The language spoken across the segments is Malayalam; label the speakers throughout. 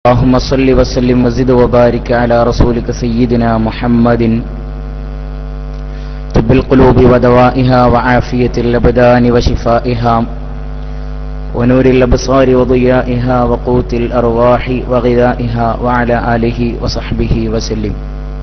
Speaker 1: اللهم صل وسلم وزد وبارك على رسولك سيدنا محمد طب القلوب ودوائها وعافية الأبدان وشفائها ونور الأبصار وضيائها وقوت الأرواح وغذائها وعلى آله وصحبه وسلم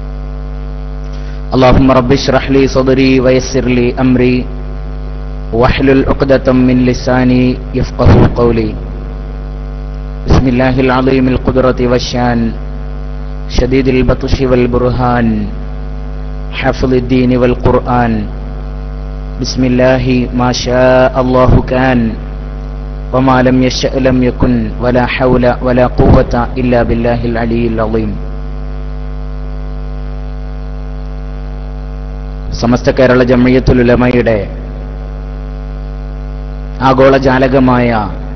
Speaker 1: اللهم رب اشرح لي صدري ويسر لي أمري واحلل عقدة من لساني يفقه قولي بسم الله العظيم القدرة والشان شديد البطش والبرهان حفظ الدين والقرآن بسم الله ما شاء الله كان وما لم يشأ لم يكن ولا حول ولا قوة إلا بالله العلي العظيم സമസ്ത കേരള ജമ്മിയത്തുൽ ഉലമയുടെ ആഗോള ജാലകമായ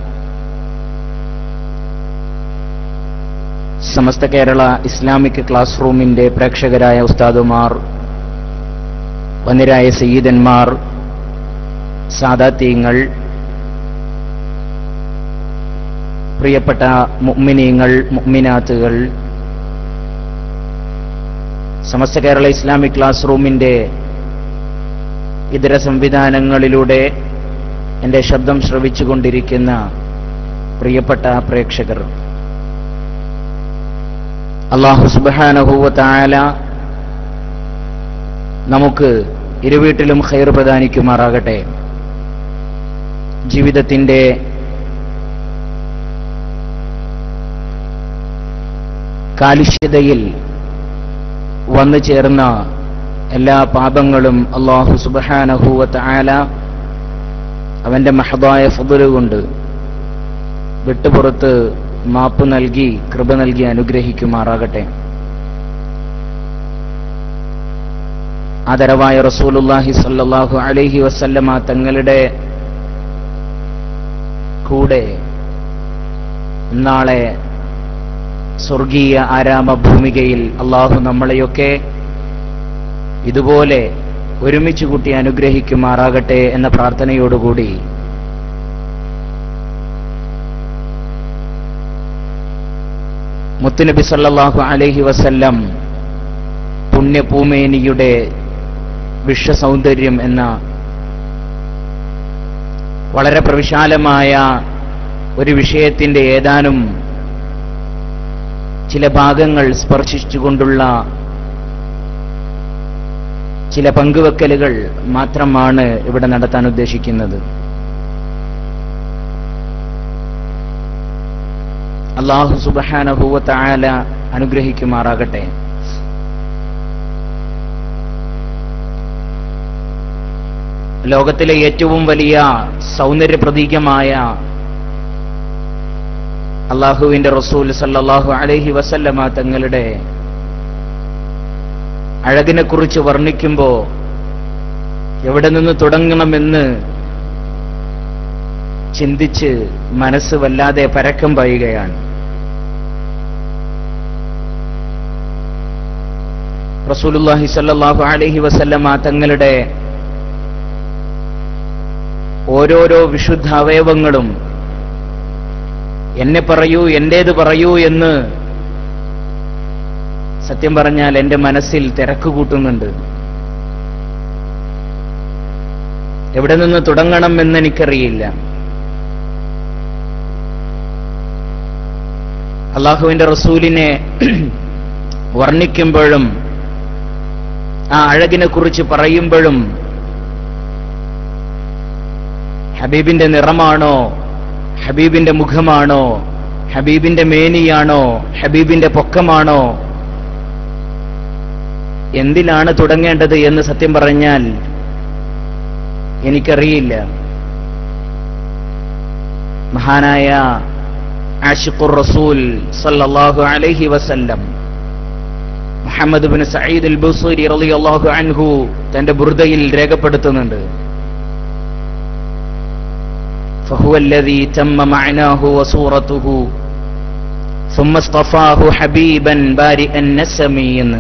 Speaker 1: സമസ്ത കേരള ഇസ്ലാമിക് ക്ലാസ് റൂമിന്റെ പ്രേക്ഷകരായ ഉസ്താദുമാർ വന്നിരായ സയ്യിദന്മാർ സാദാത്യങ്ങൾ പ്രിയപ്പെട്ട മുഅ്മിനീങ്ങൾ മുഅ്മിനാത്തുകൾ സമസ്ത കേരള ഇസ്ലാമിക് ക്ലാസ് റൂമിന്റെ ഇതര സംവിധാനങ്ങളിലൂടെ എന്റെ ശബ്ദം ശ്രവിച്ചുകൊണ്ടിരിക്കുന്ന പ്രിയപ്പെട്ട പ്രേക്ഷകർ അള്ളാഹു സുബാനഹുവ തായാല നമുക്ക് ഇരുവീട്ടിലും ഖൈർ പ്രദാനിക്കുമാറാകട്ടെ ജീവിതത്തിന്റെ കാലുഷ്യതയിൽ വന്നു ചേർന്ന എല്ലാ പാപങ്ങളും അള്ളാഹു സുബാനഹുവ തായാല അവന്റെ മഹദായ ഫുദലുകൊണ്ട് വിട്ടുപുറത്ത് മാപ്പ് നൽകി കൃപ നൽകി അനുഗ്രഹിക്കുമാറാകട്ടെ ആദരവായ റസൂലുല്ലാഹി സല്ലാഹു അലൈഹി വസല്ലമ തങ്ങളുടെ കൂടെ നാളെ സ്വർഗീയ ആരാമ ഭൂമികയിൽ അള്ളാഹു നമ്മളെയൊക്കെ ഇതുപോലെ ഒരുമിച്ച് കൂട്ടി അനുഗ്രഹിക്കുമാറാകട്ടെ എന്ന പ്രാർത്ഥനയോടുകൂടി മുത്തുനബി സല്ലാഹു അലൈഹി വസല്ലം പുണ്യഭൂമേനിയുടെ വിശ്വസൗന്ദര്യം എന്ന വളരെ പ്രവിശാലമായ ഒരു വിഷയത്തിന്റെ ഏതാനും ചില ഭാഗങ്ങൾ സ്പർശിച്ചുകൊണ്ടുള്ള ചില പങ്കുവെക്കലുകൾ മാത്രമാണ് ഇവിടെ നടത്താൻ ഉദ്ദേശിക്കുന്നത് അള്ളാഹു സുബാനഹൂവത്തായാല അനുഗ്രഹിക്കുമാറാകട്ടെ ലോകത്തിലെ ഏറ്റവും വലിയ സൗന്ദര്യ പ്രതീകമായ അള്ളാഹുവിന്റെ റസൂൽ സല്ലാഹു അലഹി വസല്ലമ തങ്ങളുടെ അഴകിനെ കുറിച്ച് വർണ്ണിക്കുമ്പോ എവിടെ നിന്ന് തുടങ്ങണമെന്ന് ചിന്തിച്ച് മനസ്സ് വല്ലാതെ പരക്കം പായുകയാണ് റസൂലുല്ലാഹി സല്ലാഹു അലഹി വസല്ലമ തങ്ങളുടെ ഓരോരോ വിശുദ്ധ അവയവങ്ങളും എന്നെ പറയൂ എന്റേത് പറയൂ എന്ന് സത്യം പറഞ്ഞാൽ എന്റെ മനസ്സിൽ തിരക്ക് കൂട്ടുന്നുണ്ട് എവിടെ നിന്ന് തുടങ്ങണം എന്ന് എനിക്കറിയില്ല അള്ളാഹുവിന്റെ റസൂലിനെ വർണ്ണിക്കുമ്പോഴും ആ അഴകിനെ കുറിച്ച് പറയുമ്പോഴും ഹബീബിന്റെ നിറമാണോ ഹബീബിന്റെ മുഖമാണോ ഹബീബിന്റെ മേനിയാണോ ഹബീബിന്റെ പൊക്കമാണോ എന്തിലാണ് തുടങ്ങേണ്ടത് എന്ന് സത്യം പറഞ്ഞാൽ എനിക്കറിയില്ല മഹാനായ ആഷിഖുർ റസൂൽ സല്ലല്ലാഹു അലൈഹി വസല്ലം Muhammad bin Saeed al Busiri റളിയല്ലാഹു അൻഹു തന്റെ ബുർദയിൽ രേഖപ്പെടുത്തുന്നുണ്ട് فهو الذي تم معناه وصورته ثم اصطفاه حبيبا بارئ النسم എന്ന്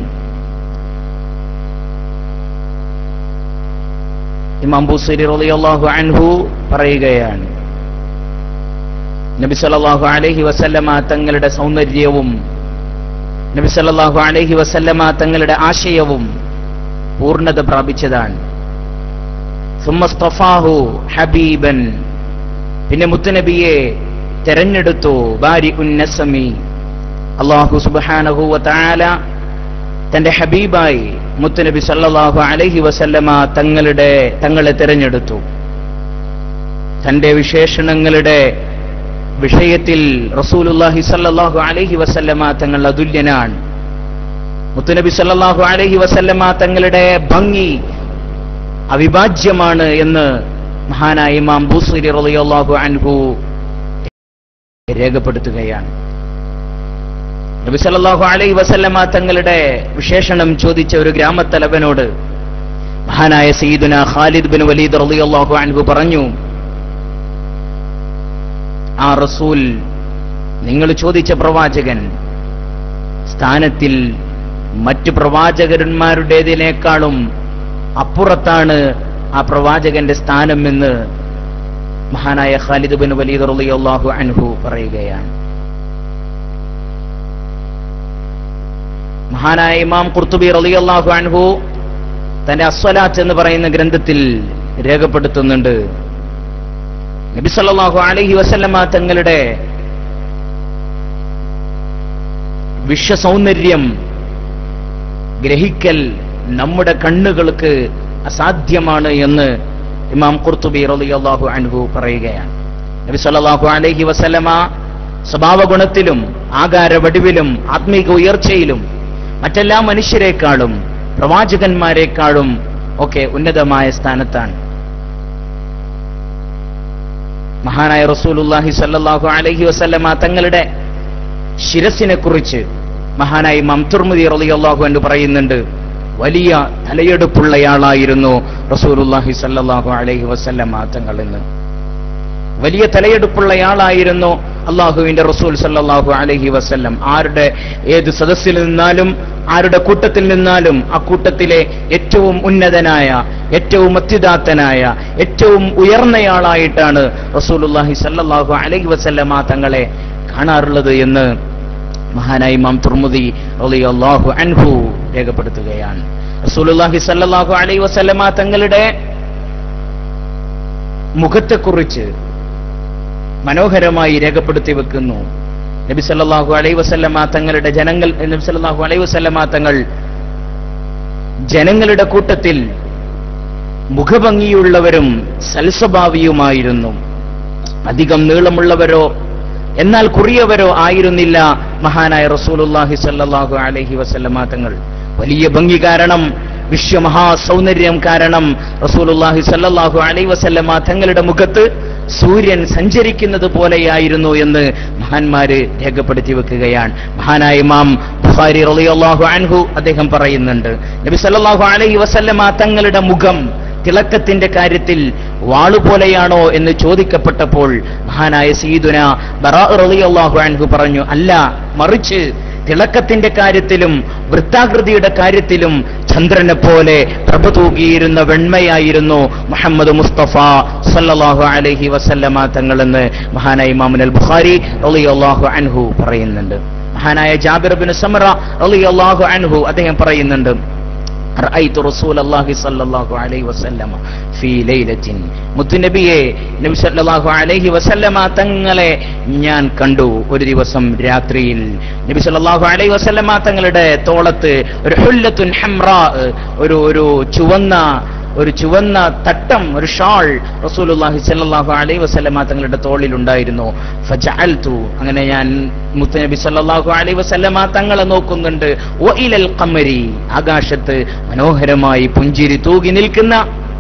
Speaker 1: ഇമാം ബുസൈരി റളിയല്ലാഹു അൻഹു പറയുകയാണ് നബി സല്ലല്ലാഹു അലൈഹി വസല്ലമ തങ്ങളുടെ സൗന്ദര്യവും നബി സല്ലല്ലാഹു അലൈഹി വസല്ലമ തങ്ങളുടെ ആശയവും പൂർണ്ണത പ്രാപിച്ചതാണ് സുമ്മസ്തഫാഹു ഹബീബൻ പിന്നെ മുത്തുനബിയെ തെരഞ്ഞെടുത്തു ബാരി ഉന്നസമി അള്ളാഹു സുബ്ഹാനഹു വതആല തന്റെ ഹബീബായി മുത്തുനബി സല്ലല്ലാഹു അലൈഹി വസല്ലമ തങ്ങളുടെ തങ്ങളെ തിരഞ്ഞെടുത്തു തന്റെ വിശേഷണങ്ങളുടെ വിഷയത്തിൽ റസൂലുല്ലാഹി സല്ലല്ലാഹു അലൈഹി വസല്ലമ തങ്ങൾ അതുല്യനാണ് മുത്തുനബി സല്ലല്ലാഹു അലൈഹി വസല്ലമ തങ്ങളുടെ ഭംഗി അവിഭാജ്യമാണ് എന്ന് മഹാനായ ഇമാം ബൂസരി റളിയല്ലാഹു അൻഹു രേഖപ്പെടുത്തുകയാണ് നബി സല്ലല്ലാഹു അലൈഹി വസല്ലമ തങ്ങളുടെ വിശേഷണം ചോദിച്ച ഒരു ഗ്രാമത്തലവനോട് മഹാനായ സയ്യിദുന ഖാലിദ് ബിൻ വലീദ് റളിയല്ലാഹു അൻഹു പറഞ്ഞു ആ റസൂൽ നിങ്ങൾ ചോദിച്ച പ്രവാചകൻ സ്ഥാനത്തിൽ മറ്റു പ്രവാചകന്മാരുടേതിനേക്കാളും അപ്പുറത്താണ് ആ പ്രവാചകന്റെ സ്ഥാനം എന്ന് മഹാനായ ഖാലിദ് ബിൻ വലീദ് റളിയല്ലാഹു അൻഹു പറയുകയാണ് മഹാനായ ഇമാം ഖുർത്തുബി റളിയല്ലാഹു അൻഹു തന്റെ അസ്വലാത്ത് എന്ന് പറയുന്ന ഗ്രന്ഥത്തിൽ രേഖപ്പെടുത്തുന്നുണ്ട് നബി സല്ലല്ലാഹു അലൈഹി വസല്ലമ തങ്ങളുടെ വിശ്വസൗന്ദര്യം ഗ്രഹിക്കൽ നമ്മുടെ കണ്ണുകൾക്ക് അസാധ്യമാണ് എന്ന് ഇമാം ഖുർത്തുബി റളിയല്ലാഹു അൻഹു പറയുകയാണ് നബി സല്ലല്ലാഹു അലൈഹി വസല്ലമ സ്വഭാവ ഗുണത്തിലും ആകാര വടിവിലും ആത്മീക ഉയർച്ചയിലും മറ്റെല്ലാ മനുഷ്യരെക്കാളും പ്രവാചകന്മാരെക്കാളും ഒക്കെ ഉന്നതമായ സ്ഥാനത്താണ് മഹാനായ റസൂലുല്ലാഹി സല്ലല്ലാഹു അലൈഹി വസല്ലമ തങ്ങളുടെ ശിരസിനെ കുറിച്ച് മഹാനായി മംതുർമുദി റളിയല്ലാഹു എന്ന് പറയുന്നുണ്ട് വലിയ തലയെടുപ്പുള്ളയാളായിരുന്നു റസൂലുല്ലാഹി സല്ലല്ലാഹു അലൈഹി വസല്ലമ തങ്ങൾ എന്ന് വലിയ തലയെടുപ്പുള്ളയാളായിരുന്നു അള്ളാഹുവിന്റെ റസൂൽ സല്ലല്ലാഹു അലൈഹി വസല്ലം ആരുടെ ഏത് സദസ്സിൽ നിന്നാലും ആരുടെ കൂട്ടത്തിൽ നിന്നാലും ആ കൂട്ടത്തിലെ ഏറ്റവും ഉന്നതനായ ഏറ്റവും അത്യുദാത്തനായ ഏറ്റവും ഉയർന്നയാളായിട്ടാണ് റസൂലുല്ലാഹി സല്ലല്ലാഹു അലൈഹി വസല്ലമ തങ്ങളെ കാണാറുള്ളത് എന്ന് മഹാനായി ഇമാം തുർമുദി റളിയല്ലാഹു അൻഹു രേഖപ്പെടുത്തുകയാണ് റസൂലുള്ളാഹി സല്ലല്ലാഹു അലൈഹി വസല്ലമ തങ്ങളുടെ മുഖത്തെക്കുറിച്ച് മനോഹരമായി രേഖപ്പെടുത്തി വെക്കുന്നു നബി സല്ലല്ലാഹു അലൈഹി വസല്ലമ തങ്ങളുടെ ജനങ്ങൾ നബി സല്ലല്ലാഹു അലൈഹി വസല്ലമ തങ്ങൾ ജനങ്ങളുടെ കൂട്ടത്തിൽ മുഖഭംഗിയുള്ളവരും സൽസ്വഭാവിയുമായിരുന്നു അധികം നീളമുള്ളവരോ എന്നാൽ കുറിയവരോ ആയിരുന്നില്ല മഹാനായ റസൂലുള്ളാഹി സല്ലല്ലാഹു അലൈഹി വസല്ലമ തങ്ങൾ വലിയ ഭംഗി കാരണം വിശ്വമഹാ സൗന്ദര്യം കാരണം റസൂലുള്ളാഹി സല്ലല്ലാഹു അലൈഹി വസല്ലമ തങ്ങളുടെ മുഖത്ത് സൂര്യൻ സഞ്ചരിക്കുന്നത് പോലെയായിരുന്നു എന്ന് മഹാന്മാര് രേഖപ്പെടുത്തി വെക്കുകയാണ് മഹാനായ ഇമാം ബുഖാരി റളിയല്ലാഹു അൻഹു അദ്ദേഹം പറയുന്നുണ്ട് നബി സല്ലല്ലാഹു അലൈഹി വസല്ലമ തങ്ങളുടെ മുഖം തിളക്കത്തിന്റെ കാര്യത്തിൽ വാളുപോലെയാണോ എന്ന് ചോദിക്കപ്പെട്ടപ്പോൾ മഹാനായ സീദുന ബറാ റളിയല്ലാഹു അൻഹു പറഞ്ഞു അല്ല മറിച്ച് തിളക്കത്തിന്റെ കാര്യത്തിലും വൃത്താകൃതിയുടെ കാര്യത്തിലും ചന്ദ്രനെ പോലെ പ്രഭ തൂകിയിരുന്ന വെണ്മയായിരുന്നു മുഹമ്മദ് മുസ്തഫ സല്ലല്ലാഹു അലൈഹി വസല്ലമ തങ്ങളെന്ന് മഹാനായ ഇമാമുൽ ബുഖാരി റളിയല്ലാഹു അൻഹു പറയുന്നുണ്ട് മഹാനായ ജാബിർ ബിൻ സമറ റളിയല്ലാഹു അൻഹു അദ്ദേഹം പറയുന്നുണ്ട് റഅയ്തു റസൂലല്ലാഹി സ്വല്ലല്ലാഹു അലൈഹി വസല്ലമ ഫീ ലൈലത്തിൻ മുത്തുനബിയെ നബി സല്ലല്ലാഹു അലൈഹി വസല്ലമ തങ്ങളെ ഞാൻ കണ്ടു ഒരു ദിവസം രാത്രിയിൽ നബി സല്ലല്ലാഹു അലൈഹി വസല്ലമ തങ്ങളുടെ തോളത്ത് ഒരു ഹുല്ലത്തുൻ ഹംറാ ഒരു ഒരു ചുവന്ന ഒരു ചുവന്ന തട്ടം ഒരു ഷാൾ റസൂലുള്ളാഹി സ്വല്ലല്ലാഹു അലൈഹി വസല്ലമ തങ്ങളുടെ തോളിൽ ഉണ്ടായിരുന്നു ഫജഅൽതു അങ്ങനെ ഞാൻ മുത്തനബി സല്ലല്ലാഹു അലൈഹി വസല്ലമ തങ്ങളെ നോക്കുന്നുണ്ട് വഇലൽ ഖമരി ആകാശത്ത് മനോഹരമായി പുഞ്ചിരി തൂകി നിൽക്കുന്ന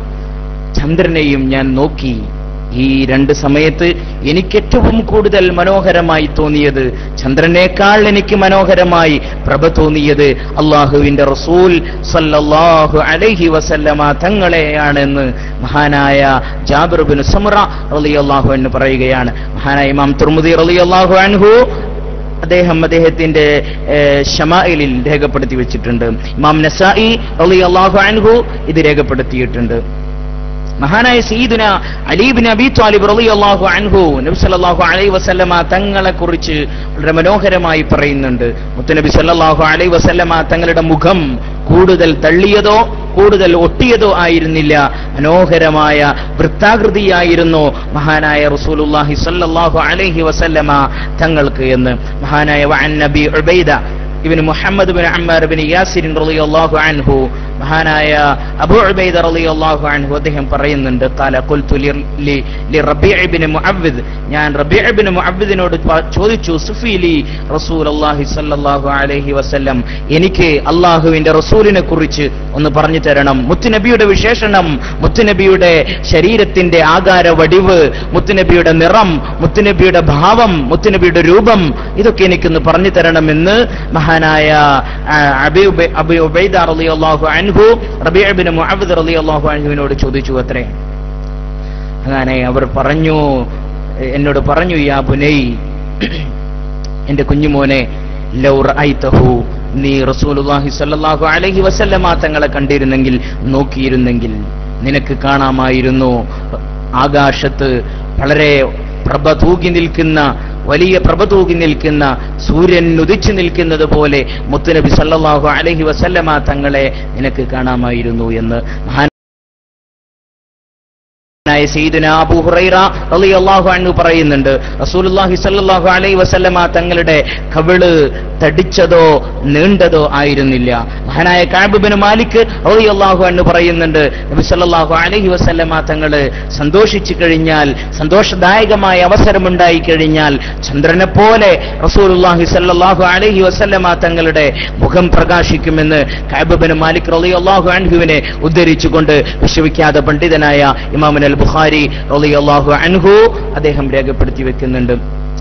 Speaker 1: ചന്ദ്രനെയും ഞാൻ നോക്കി ഈ രണ്ട് സമയത്ത് എനിക്ക് ഏറ്റവും കൂടുതൽ മനോഹരമായി തോന്നിയത് ചന്ദ്രനേക്കാൾ എനിക്ക് മനോഹരമായി പ്രഭ തോന്നിയത് അള്ളാഹുവിന്റെ റസൂൽ സല്ലല്ലാഹു അലൈഹി വസല്ലമ തങ്ങളെയാണെന്ന് മഹാനായ ജാബിർ ബിൻ സമുറ റളിയല്ലാഹു എന്ന് പറയുകയാണ് മഹാനായ ഇമാം തുർമുദി റളിയല്ലാഹു അൻഹു അദ്ദേഹം അദ്ദേഹത്തിന്റെ ഷമായിലിൽ രേഖപ്പെടുത്തി വെച്ചിട്ടുണ്ട് ഇമാം നസായി റളിയല്ലാഹു അൻഹു ഇത് രേഖപ്പെടുത്തിയിട്ടുണ്ട് മഹാനായ സീദുന അലീബിൻ അബി താലിബ് റളിയല്ലാഹു അൻഹു നബി സല്ലല്ലാഹു അലൈഹി വസല്ലമ തങ്ങളെ കുറിച്ച് വളരെ മനോഹരമായി പറയുന്നുണ്ട് മുത്തുനബി സല്ലല്ലാഹു അലൈഹി വസല്ലമ തങ്ങളുടെ മുഖം കൂടുതൽ തള്ളിയതോ കൂടുതൽ ഒട്ടിയതോ ആയിരുന്നില്ല മനോഹരമായ വൃത്താകൃതിയായിരുന്നു മഹാനായ റസൂലുള്ളാഹി സല്ലല്ലാഹു അലൈഹി വസല്ലമ തങ്ങൾക്ക് എന്ന് മഹാനായ വഅൻ നബി Ubaida ibn Muhammad bin Ammar bin Yasin റളിയല്ലാഹു അൻഹു മഹാനായ അബൂ ഉബൈദ റളിയല്ലാഹു അൻഹു അദ്ദേഹം പറയുന്നുണ്ട് ഖാല ഖുൽതു ലി ലി റബീഅ ഇബ്നു മുഅവ്വിദ് ഞാൻ റബീഅ ഇബ്നു മുഅവ്വിദിനോട് പ- ചോദിച്ചു സുഫീലി റസൂലുള്ളാഹി സ്വല്ലല്ലാഹു അലൈഹി വസല്ലം എനിക്ക് അള്ളാഹുവിന്റെ റസൂലിനെ കുറിച്ച് ഒന്ന് പറഞ്ഞു തരണം മുത്തുനബിയുടെ വിശേഷണം മുത്തുനബിയുടെ ശരീരത്തിന്റെ ആകാര വടിവ് മുത്തുനബിയുടെ നിറം മുത്തുനബിയുടെ ഭാവം മുത്തുനബിയുടെ രൂപം ഇതൊക്കെ എനിക്കൊന്ന് പറഞ്ഞു തരണമെന്ന് മഹാനായ ആ, അബി ഉബൈ- അബി ഉബൈദ റളിയല്ലാഹു അൻഹു റബീഅ ഇബ്നു മുഅവ്വിദ് റളിയല്ലാഹു അൻഹുവിനോട് ചോദിച്ചു അത്രേ അങ്ങനെ അവർ പറഞ്ഞു എന്നോട് പറഞ്ഞു യാ ബുനൈ എന്റെ കുഞ്ഞുമോനെ ലൗ റഅയ്തഹു നീ റസൂലുള്ളാഹി സ്വല്ലല്ലാഹു അലൈഹി വസല്ലമ തങ്ങളെ കണ്ടിരുന്നെങ്കിൽ നോക്കിയിരുന്നെങ്കിൽ നിനക്ക് കാണാമായിരുന്നു ആകാശത്ത് വളരെ പ്രഭ തൂകി നിൽക്കുന്ന വലിയ പ്രഭ തൂകി നിൽക്കുന്ന സൂര്യൻ ഉദിച്ചു നിൽക്കുന്നത് പോലെ മുത്തുനബി സല്ലല്ലാഹു അലൈഹി വസല്ലമ തങ്ങളെ നിനക്ക് കാണാമായിരുന്നു എന്ന് മഹാൻ ായ സയ്യിദുന അബൂ ഹുറൈറ റളിയല്ലാഹു അൻഹു പറയുന്നുണ്ട് റസൂലുള്ളാഹി സ്വല്ലല്ലാഹു അലൈഹി വസല്ലമ തങ്ങളുടെ കവിള് തടിച്ചതോ നീണ്ടതോ ആയിരുന്നില്ല മഹാനായ കഅബ് ബിൻ മാലിക് റളിയല്ലാഹു അൻഹു പറയുന്നുണ്ട് നബി സല്ലല്ലാഹു അലൈഹി വസല്ലമ തങ്ങള് സന്തോഷിച്ചു കഴിഞ്ഞാൽ സന്തോഷദായകമായ അവസരമുണ്ടായി കഴിഞ്ഞാൽ ചന്ദ്രനെ പോലെ റസൂലുള്ളാഹി സ്വല്ലല്ലാഹു അലൈഹി വസല്ലമ തങ്ങളുടെ മുഖം പ്രകാശിക്കുമെന്ന് കഅബ് ബിൻ മാലിക് റളിയല്ലാഹു അൻഹുവിനെ ഉദ്ധരിച്ചുകൊണ്ട് വിശ്വവിഖ്യാത പണ്ഡിതനായ ഇമാമുൻ അൽ ബുഖാരി റളിയല്ലാഹു അൻഹു അദ്ദേഹം രേഖപ്പെടുത്തി വെക്കുന്നുണ്ട്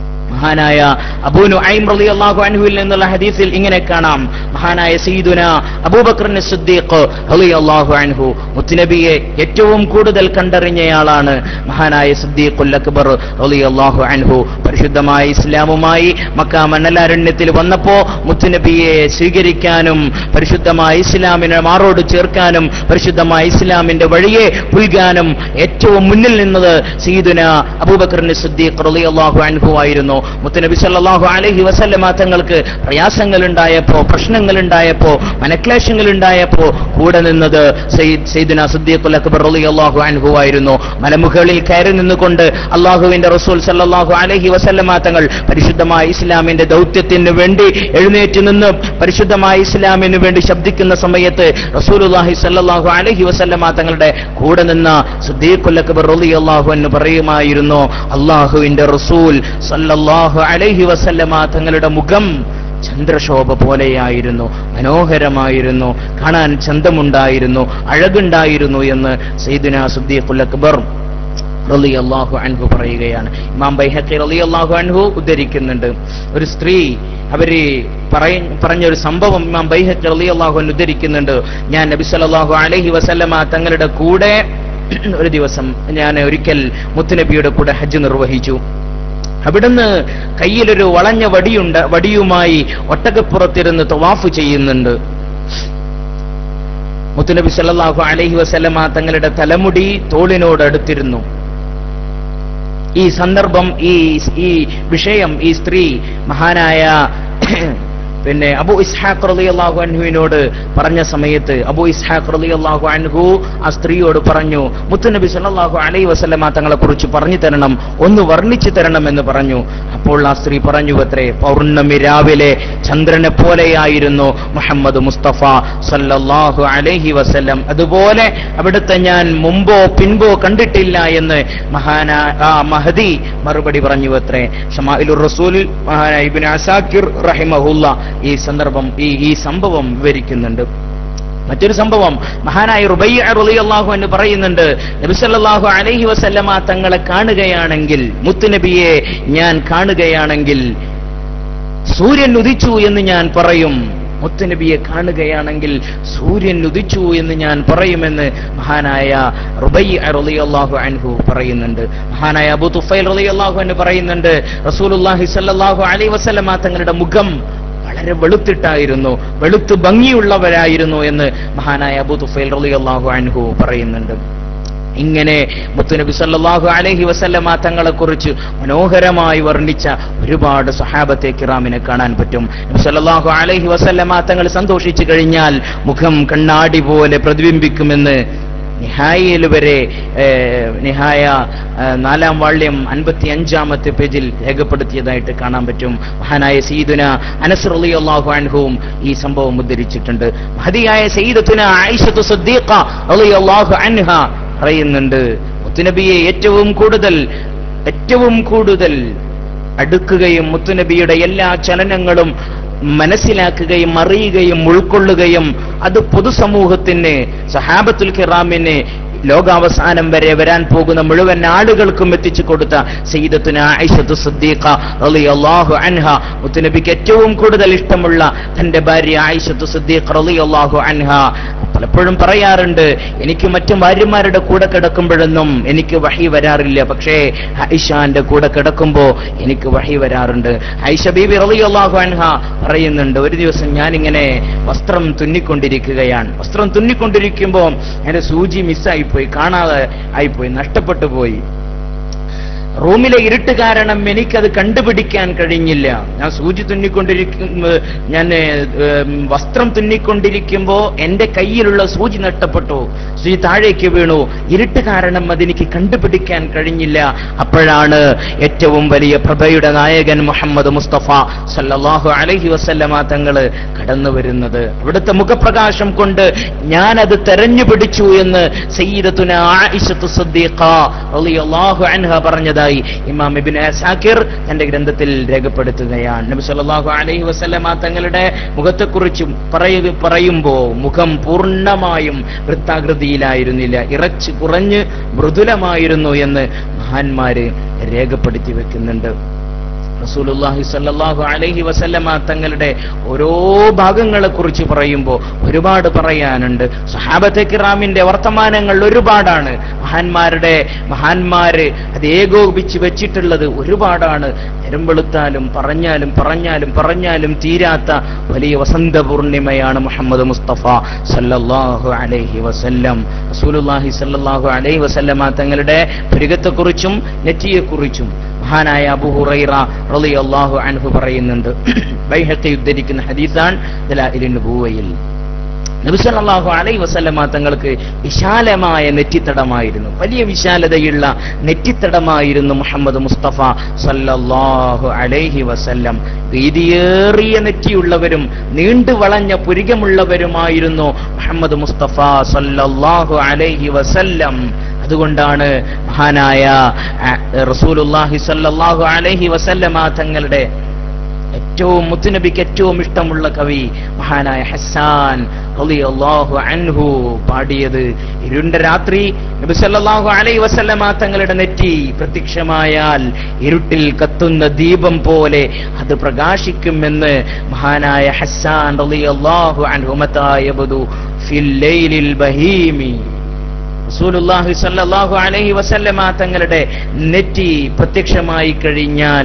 Speaker 1: മഹാനായ അബൂ നുഐം റളിയല്ലാഹു അൻഹുവിൽ നിന്നുള്ള ഹദീസിൽ ഇങ്ങനെ കാണാം മഹാനായ സയ്യിദുന അബൂബക്കർ സിദ്ദീഖ് റളിയല്ലാഹു അൻഹു മുത്തുനബിയെ ഏറ്റവും കൂടുതൽ കണ്ടറിഞ്ഞയാളാണ് മഹാനായ സിദ്ദീഖുൽ അക്ബർ റളിയല്ലാഹു അൻഹു പരിശുദ്ധമായ ഇസ്ലാമുമായി മക്ക മണലാരണ്യത്തിൽ വന്നപ്പോ മുത്തുനബിയെ സ്വീകരിക്കാനും പരിശുദ്ധമായ ഇസ്ലാമിനെ മാറോട് ചേർക്കാനും പരിശുദ്ധമായ ഇസ്ലാമിന്റെ വഴിയെ പുൽകാനും ഏറ്റവും മുന്നിൽ നിന്നത് സയ്യിദുന അബൂബക്കർ സിദ്ദീഖ് റളിയല്ലാഹു അൻഹു ആയിരുന്നു മുത്തനബി സല്ലല്ലാഹു അലൈഹി വസല്ലമ തങ്ങൾക്ക് പ്രയാസങ്ങൾ ഉണ്ടായപ്പോ പ്രശ്നങ്ങൾ ഉണ്ടായപ്പോ മനക്ലേശങ്ങൾ ഉണ്ടായപ്പോ കൂടെ നിന്നത് സയ്യിദ് സയ്യിദുന സിദ്ദീഖുൽ അക്ബർ റളിയല്ലാഹു അൻഹു ആയിരുന്നു മലമുകളിൽ കയറി നിന്നുകൊണ്ട് അള്ളാഹുവിന്റെ റസൂൽ സല്ലല്ലാഹു അലൈഹി വസല്ലമ തങ്ങൾ പരിശുദ്ധമായ ഇസ്ലാമിന്റെ ദൗത്യത്തിന് വേണ്ടി എഴുന്നേറ്റ് നിന്ന് പരിശുദ്ധമായ ഇസ്ലാമിന് വേണ്ടി ശബ്ദിക്കുന്ന സമയത്ത് റസൂലുള്ളാഹി സല്ലല്ലാഹു അലൈഹി വസല്ലമ തങ്ങളുടെ കൂടെ നിന്ന സിദ്ദീഖുൽ അക്ബർ റളിയല്ലാഹു അൻഹു പറയുമായിരുന്നു അള്ളാഹുവിന്റെ റസൂൽ സല്ലല്ലാഹു അലൈഹി വസല്ലമ തങ്ങളുടെ മുഖം ചന്ദ്രശോഭ പോലെയായിരുന്നു മനോഹരമായിരുന്നു കാണാൻ ചന്തമുണ്ടായിരുന്നു അഴകുണ്ടായിരുന്നു എന്ന് സയ്യിദുന സിദ്ദീഖുൽ അക്ബർ റളിയല്ലാഹു അൻഹു പറയുകയാണ് ഇമാം ബൈഹഖി റളിയല്ലാഹു അൻഹു ഉദ്ധരിക്കുന്നുണ്ട് ഒരു സ്ത്രീ അവര് പറയ പറഞ്ഞ ഒരു സംഭവം ഇമാം ബൈഹഖി റളിയല്ലാഹു അൻഹു ഉദ്ധരിക്കുന്നുണ്ട് ഞാൻ നബി സല്ലല്ലാഹു അലൈഹി വസല്ലമ തങ്ങളുടെ കൂടെ ഒരു ദിവസം ഞാൻ ഒരിക്കൽ മുത്തുനബിയുടെ കൂടെ ഹജ്ജ് നിർവഹിച്ചു അവിടുന്ന് കയ്യിലൊരു വളഞ്ഞ വടിയുണ്ട് വടിയുമായി ഒട്ടകപ്പുറത്തിരുന്ന് തവാഫ് ചെയ്യുന്നുണ്ട് മുത്തുനബി സല്ലല്ലാഹു അലൈഹി വസല്ലമ തങ്ങളുടെ തലമുടി തോളിനോട് അടുത്തിരുന്നു ഈ സന്ദർഭം ഈ ഈ വിഷയം ഈ സ്ത്രീ മഹാനായ പിന്നെ അബു ഇസ്ഹാഖ് റളിയല്ലാഹു അൻഹുവിനോട് പറഞ്ഞ സമയത്ത് അബു ഇസ്ഹാഖ് റളിയല്ലാഹു അൻഹു ആ സ്ത്രീയോട് പറഞ്ഞു മുത്തുനബി സല്ലല്ലാഹു അലൈഹി വസല്ലമ തങ്ങളെ കുറിച്ച് പറഞ്ഞു തരണം ഒന്ന് വർണ്ണിച്ചു തരണം എന്ന് പറഞ്ഞു അപ്പോൾ ആ സ്ത്രീ പറഞ്ഞു അത്രേ പൗർണമി രാവിലെ ചന്ദ്രനെ പോലെയായിരുന്നു മുഹമ്മദ് മുസ്തഫ സല്ലല്ലാഹു അലൈഹി വസല്ലം അതുപോലെ അവിടുത്തെ ഞാൻ മുമ്പോ പിൻപോ കണ്ടിട്ടില്ല എന്ന് മഹാന ആ മഹദി മറുപടി പറഞ്ഞു അത്രേ ഷമാഇലുർ റസൂൽ മഹാനായ ഇബ്നു അസാക്കിർ റഹിമഹുല്ല ഈ സന്ദർഭം ഈ ഈ സംഭവം വിവരിക്കുന്നുണ്ട് മറ്റൊരു സംഭവം മഹാനായ റുബയ്യ റളിയല്ലാഹു എന്ന് പറയുന്നുണ്ട് നബി സല്ലല്ലാഹു അലൈഹി വസല്ലമ തങ്ങളെ കാണുകയാണെങ്കിൽ മുത്തുനബിയെ ഞാൻ കാണുകയാണെങ്കിൽ സൂര്യൻ ഉദിച്ചു എന്ന് ഞാൻ പറയും മുത്തുനബിയെ കാണുകയാണെങ്കിൽ സൂര്യൻ ഉദിച്ചു എന്ന് ഞാൻ പറയുമെന്ന് മഹാനായ റുബൈ റളിയല്ലാഹു അൻഹു പറയുന്നുണ്ട് മഹാനായ അബൂ തുഫൈൽ റളിയല്ലാഹു അൻഹു പറയുന്നുണ്ട് റസൂലുള്ളാഹി സ്വല്ലല്ലാഹു അലൈഹി വസല്ലമ തങ്ങളുടെ മുഖം വളരെ വെളുത്തിട്ടായിരുന്നു വെളുത്ത് ഭംഗിയുള്ളവരായിരുന്നു എന്ന് മഹാനായ അബൂ തുഫൈൽ റളിയല്ലാഹു അൻഹു പറയുന്നുണ്ട് ഇങ്ങനെ മുത്തുനബി സല്ലല്ലാഹു അലൈഹി വസല്ലമ തങ്ങളെ കുറിച്ച് മനോഹരമായി വർണ്ണിച്ച ഒരുപാട് സഹാബത്തെ കിറാമിനെ കാണാൻ പറ്റും നബി സല്ലല്ലാഹു അലൈഹി വസല്ലമ തങ്ങൾ സന്തോഷിച്ചു കഴിഞ്ഞാൽ മുഖം കണ്ണാടി പോലെ പ്രതിബിംബിക്കുമെന്ന് നിഹായയിൽ വരെ ഏഹ്, നിഹായ ഏഹ്, നാലാം വാള്യം അൻപത്തി അഞ്ചാമത്തെ പേജിൽ രേഖപ്പെടുത്തിയതായിട്ട് കാണാൻ പറ്റും മഹാനായ സീദുന അനസ് റളിയല്ലാഹു അൻഹുവും ഈ സംഭവം ഉദ്ധരിച്ചിട്ടുണ്ട് മഹതിയായ സയ്യിദത്തുന ആയിഷത്തു സിദ്ദീഖ റളിയല്ലാഹു അൻഹ പറയുന്നുണ്ട് മുത്തുനബിയെ ഏറ്റവും കൂടുതൽ ഏറ്റവും കൂടുതൽ അടുക്കുകയും മുത്തുനബിയുടെ എല്ലാ ചലനങ്ങളും മനസ്സിലാക്കുകയും അറിയുകയും ഉൾക്കൊള്ളുകയും അത് പൊതുസമൂഹത്തിന് സഹാബത്തുൽ കിറാമിന് ലോകാവസാനം വരെ വരാൻ പോകുന്ന മുഴുവൻ ആളുകൾക്കും എത്തിച്ചു കൊടുത്ത സയ്യിദത്തുന ആയിഷത്തു സിദ്ദീഖ റളിയല്ലാഹു അൻഹ മുത്തുനബിക്ക് ഏറ്റവും കൂടുതൽ ഇഷ്ടമുള്ള തന്റെ ഭാര്യ ആയിഷത്തു സിദ്ദീഖ റളിയല്ലാഹു അൻഹ പലപ്പോഴും പറയാറുണ്ട് എനിക്ക് മറ്റു ഭാര്യമാരുടെ കൂടെ കിടക്കുമ്പോഴൊന്നും എനിക്ക് വഹി വരാറില്ല പക്ഷേ ആയിഷാന്റെ കൂടെ കിടക്കുമ്പോ എനിക്ക് വഹി വരാറുണ്ട് ആയിഷ ബീബി റളിയല്ലാഹു അൻഹ പറയുന്നുണ്ട് ഒരു ദിവസം ഞാനിങ്ങനെ വസ്ത്രം തുന്നിക്കൊണ്ടിരിക്കുകയാണ് വസ്ത്രം തുന്നിക്കൊണ്ടിരിക്കുമ്പോൾ എന്റെ സൂചി മിസ്സായിപ്പോയി കാണാതെ ആയിപ്പോയി നഷ്ടപ്പെട്ടു പോയി റൂമിലെ ഇരുട്ട് കാരണം എനിക്കത് കണ്ടുപിടിക്കാൻ കഴിഞ്ഞില്ല ഞാൻ സൂചി തുന്നിക്കൊണ്ടിരിക്കുമ്പോ ഞാൻ ഏം, വസ്ത്രം തുന്നിക്കൊണ്ടിരിക്കുമ്പോ എന്റെ കയ്യിലുള്ള സൂചി നഷ്ടപ്പെട്ടു സൂചി താഴേക്ക് വീണു ഇരുട്ട് കാരണം അതെനിക്ക് കണ്ടുപിടിക്കാൻ കഴിഞ്ഞില്ല അപ്പോഴാണ് ഏറ്റവും വലിയ പ്രഭയുടെ നായകൻ മുഹമ്മദ് മുസ്തഫ സല്ലല്ലാഹു അലൈഹി വസല്ലമ തങ്ങള് കടന്നു വരുന്നത് അവിടുത്തെ മുഖപ്രകാശം കൊണ്ട് ഞാനത് തെരഞ്ഞു പിടിച്ചു എന്ന് സയ്യിദത്തുന ആയിഷത്തു സിദ്ദീഖ റളിയല്ലാഹു അൻഹ പറഞ്ഞതായി ഇമാം ഇബ്നു അസാക്കിർ തന്റെ ഗ്രന്ഥത്തിൽ രേഖപ്പെടുത്തുകയാണ് നബി സല്ലല്ലാഹു അലൈഹി വസല്ലമ തങ്ങളുടെ മുഖത്തെക്കുറിച്ച് പറയുക പറയുമ്പോ മുഖം പൂർണ്ണമായും വൃത്താകൃതിയിലായിരുന്നില്ല ഇറച്ച് കുറഞ്ഞ് മൃദുലമായിരുന്നു എന്ന് മഹാന്മാര് രേഖപ്പെടുത്തി വെക്കുന്നുണ്ട് റസൂലുള്ളാഹി സ്വല്ലല്ലാഹു അലൈഹി വസല്ലമ തങ്ങളുടെ ഓരോ ഭാഗങ്ങളെ കുറിച്ച് പറയുമ്പോൾ ഒരുപാട് പറയാനുണ്ട് സഹാബത്തെ കിറാമിന്റെ വർത്തമാനങ്ങൾ ഒരുപാടാണ് മഹാന്മാരുടെ മഹാന്മാര് അത് ഏകോപിച്ച് വെച്ചിട്ടുള്ളത് ഒരുപാടാണ് നേരം വെളുത്താലും പറഞ്ഞാലും പറഞ്ഞാലും പറഞ്ഞാലും തീരാത്ത വലിയ വസന്ത പൂർണിമയാണ് മുഹമ്മദ് മുസ്തഫ സല്ലല്ലാഹു അലൈഹി വസല്ലം റസൂലുള്ളാഹി സല്ലല്ലാഹു അലൈഹി വസല്ലമ തങ്ങളുടെ പുരുകത്തെക്കുറിച്ചും നെറ്റിയെക്കുറിച്ചും മഹാനായ അബു ഹുറൈറ റളിയല്ലാഹു അൻഹു പറയുന്നുണ്ട് ബൈഹഖി ഉദ്ധരിക്കുന്ന ഹദീസാൻ ദലാഇലിൻ നുബുവയിൽ നബി സല്ലല്ലാഹു അലൈഹി വസല്ലമ തങ്ങൾക്ക് വിശാലമായ നെറ്റിത്തടമായിരുന്നു വലിയ വിശാലതയുള്ള നെറ്റിത്തടമായിരുന്നു മുഹമ്മദ് മുസ്തഫ സല്ലല്ലാഹു അലൈഹി വസല്ലം വീതിയേറിയ നെറ്റിയുള്ളവരും നീണ്ടു വളഞ്ഞ പുരികമുള്ളവരുമായിരുന്നു മുഹമ്മദ് മുസ്തഫ സല്ലല്ലാഹു അലൈഹി വസല്ലം അതുകൊണ്ടാണ് മഹാനായ അഹ്, റസൂലുള്ളാഹി സല്ലല്ലാഹു അലൈഹി വസല്ലമ തങ്ങളുടെ ഏറ്റവും മുത്തുനബിക്ക് ഏറ്റവും ഇഷ്ടമുള്ള കവി മഹാനായ ഹസ്സാൻ റളിയല്ലാഹു അൻഹു പാടിയത് ഇരുണ്ട രാത്രി നബി സല്ലല്ലാഹു അലൈഹി വസല്ലമ തങ്ങളുടെ നെറ്റി പ്രത്യക്ഷമായാൽ ഇരുട്ടിൽ കത്തുന്ന ദീപം പോലെ അത് പ്രകാശിക്കുമെന്ന് മഹാനായ ഹസ്സാൻ റളിയല്ലാഹു അൻഹു മതായബദു ഫിൽ ലൈലിൽ ബഹീമി റസൂലുള്ളാഹി സ്വല്ലല്ലാഹു അലൈഹി വസല്ലമ തങ്ങളുടെ നെറ്റി പ്രത്യക്ഷമായി കഴിഞ്ഞാൽ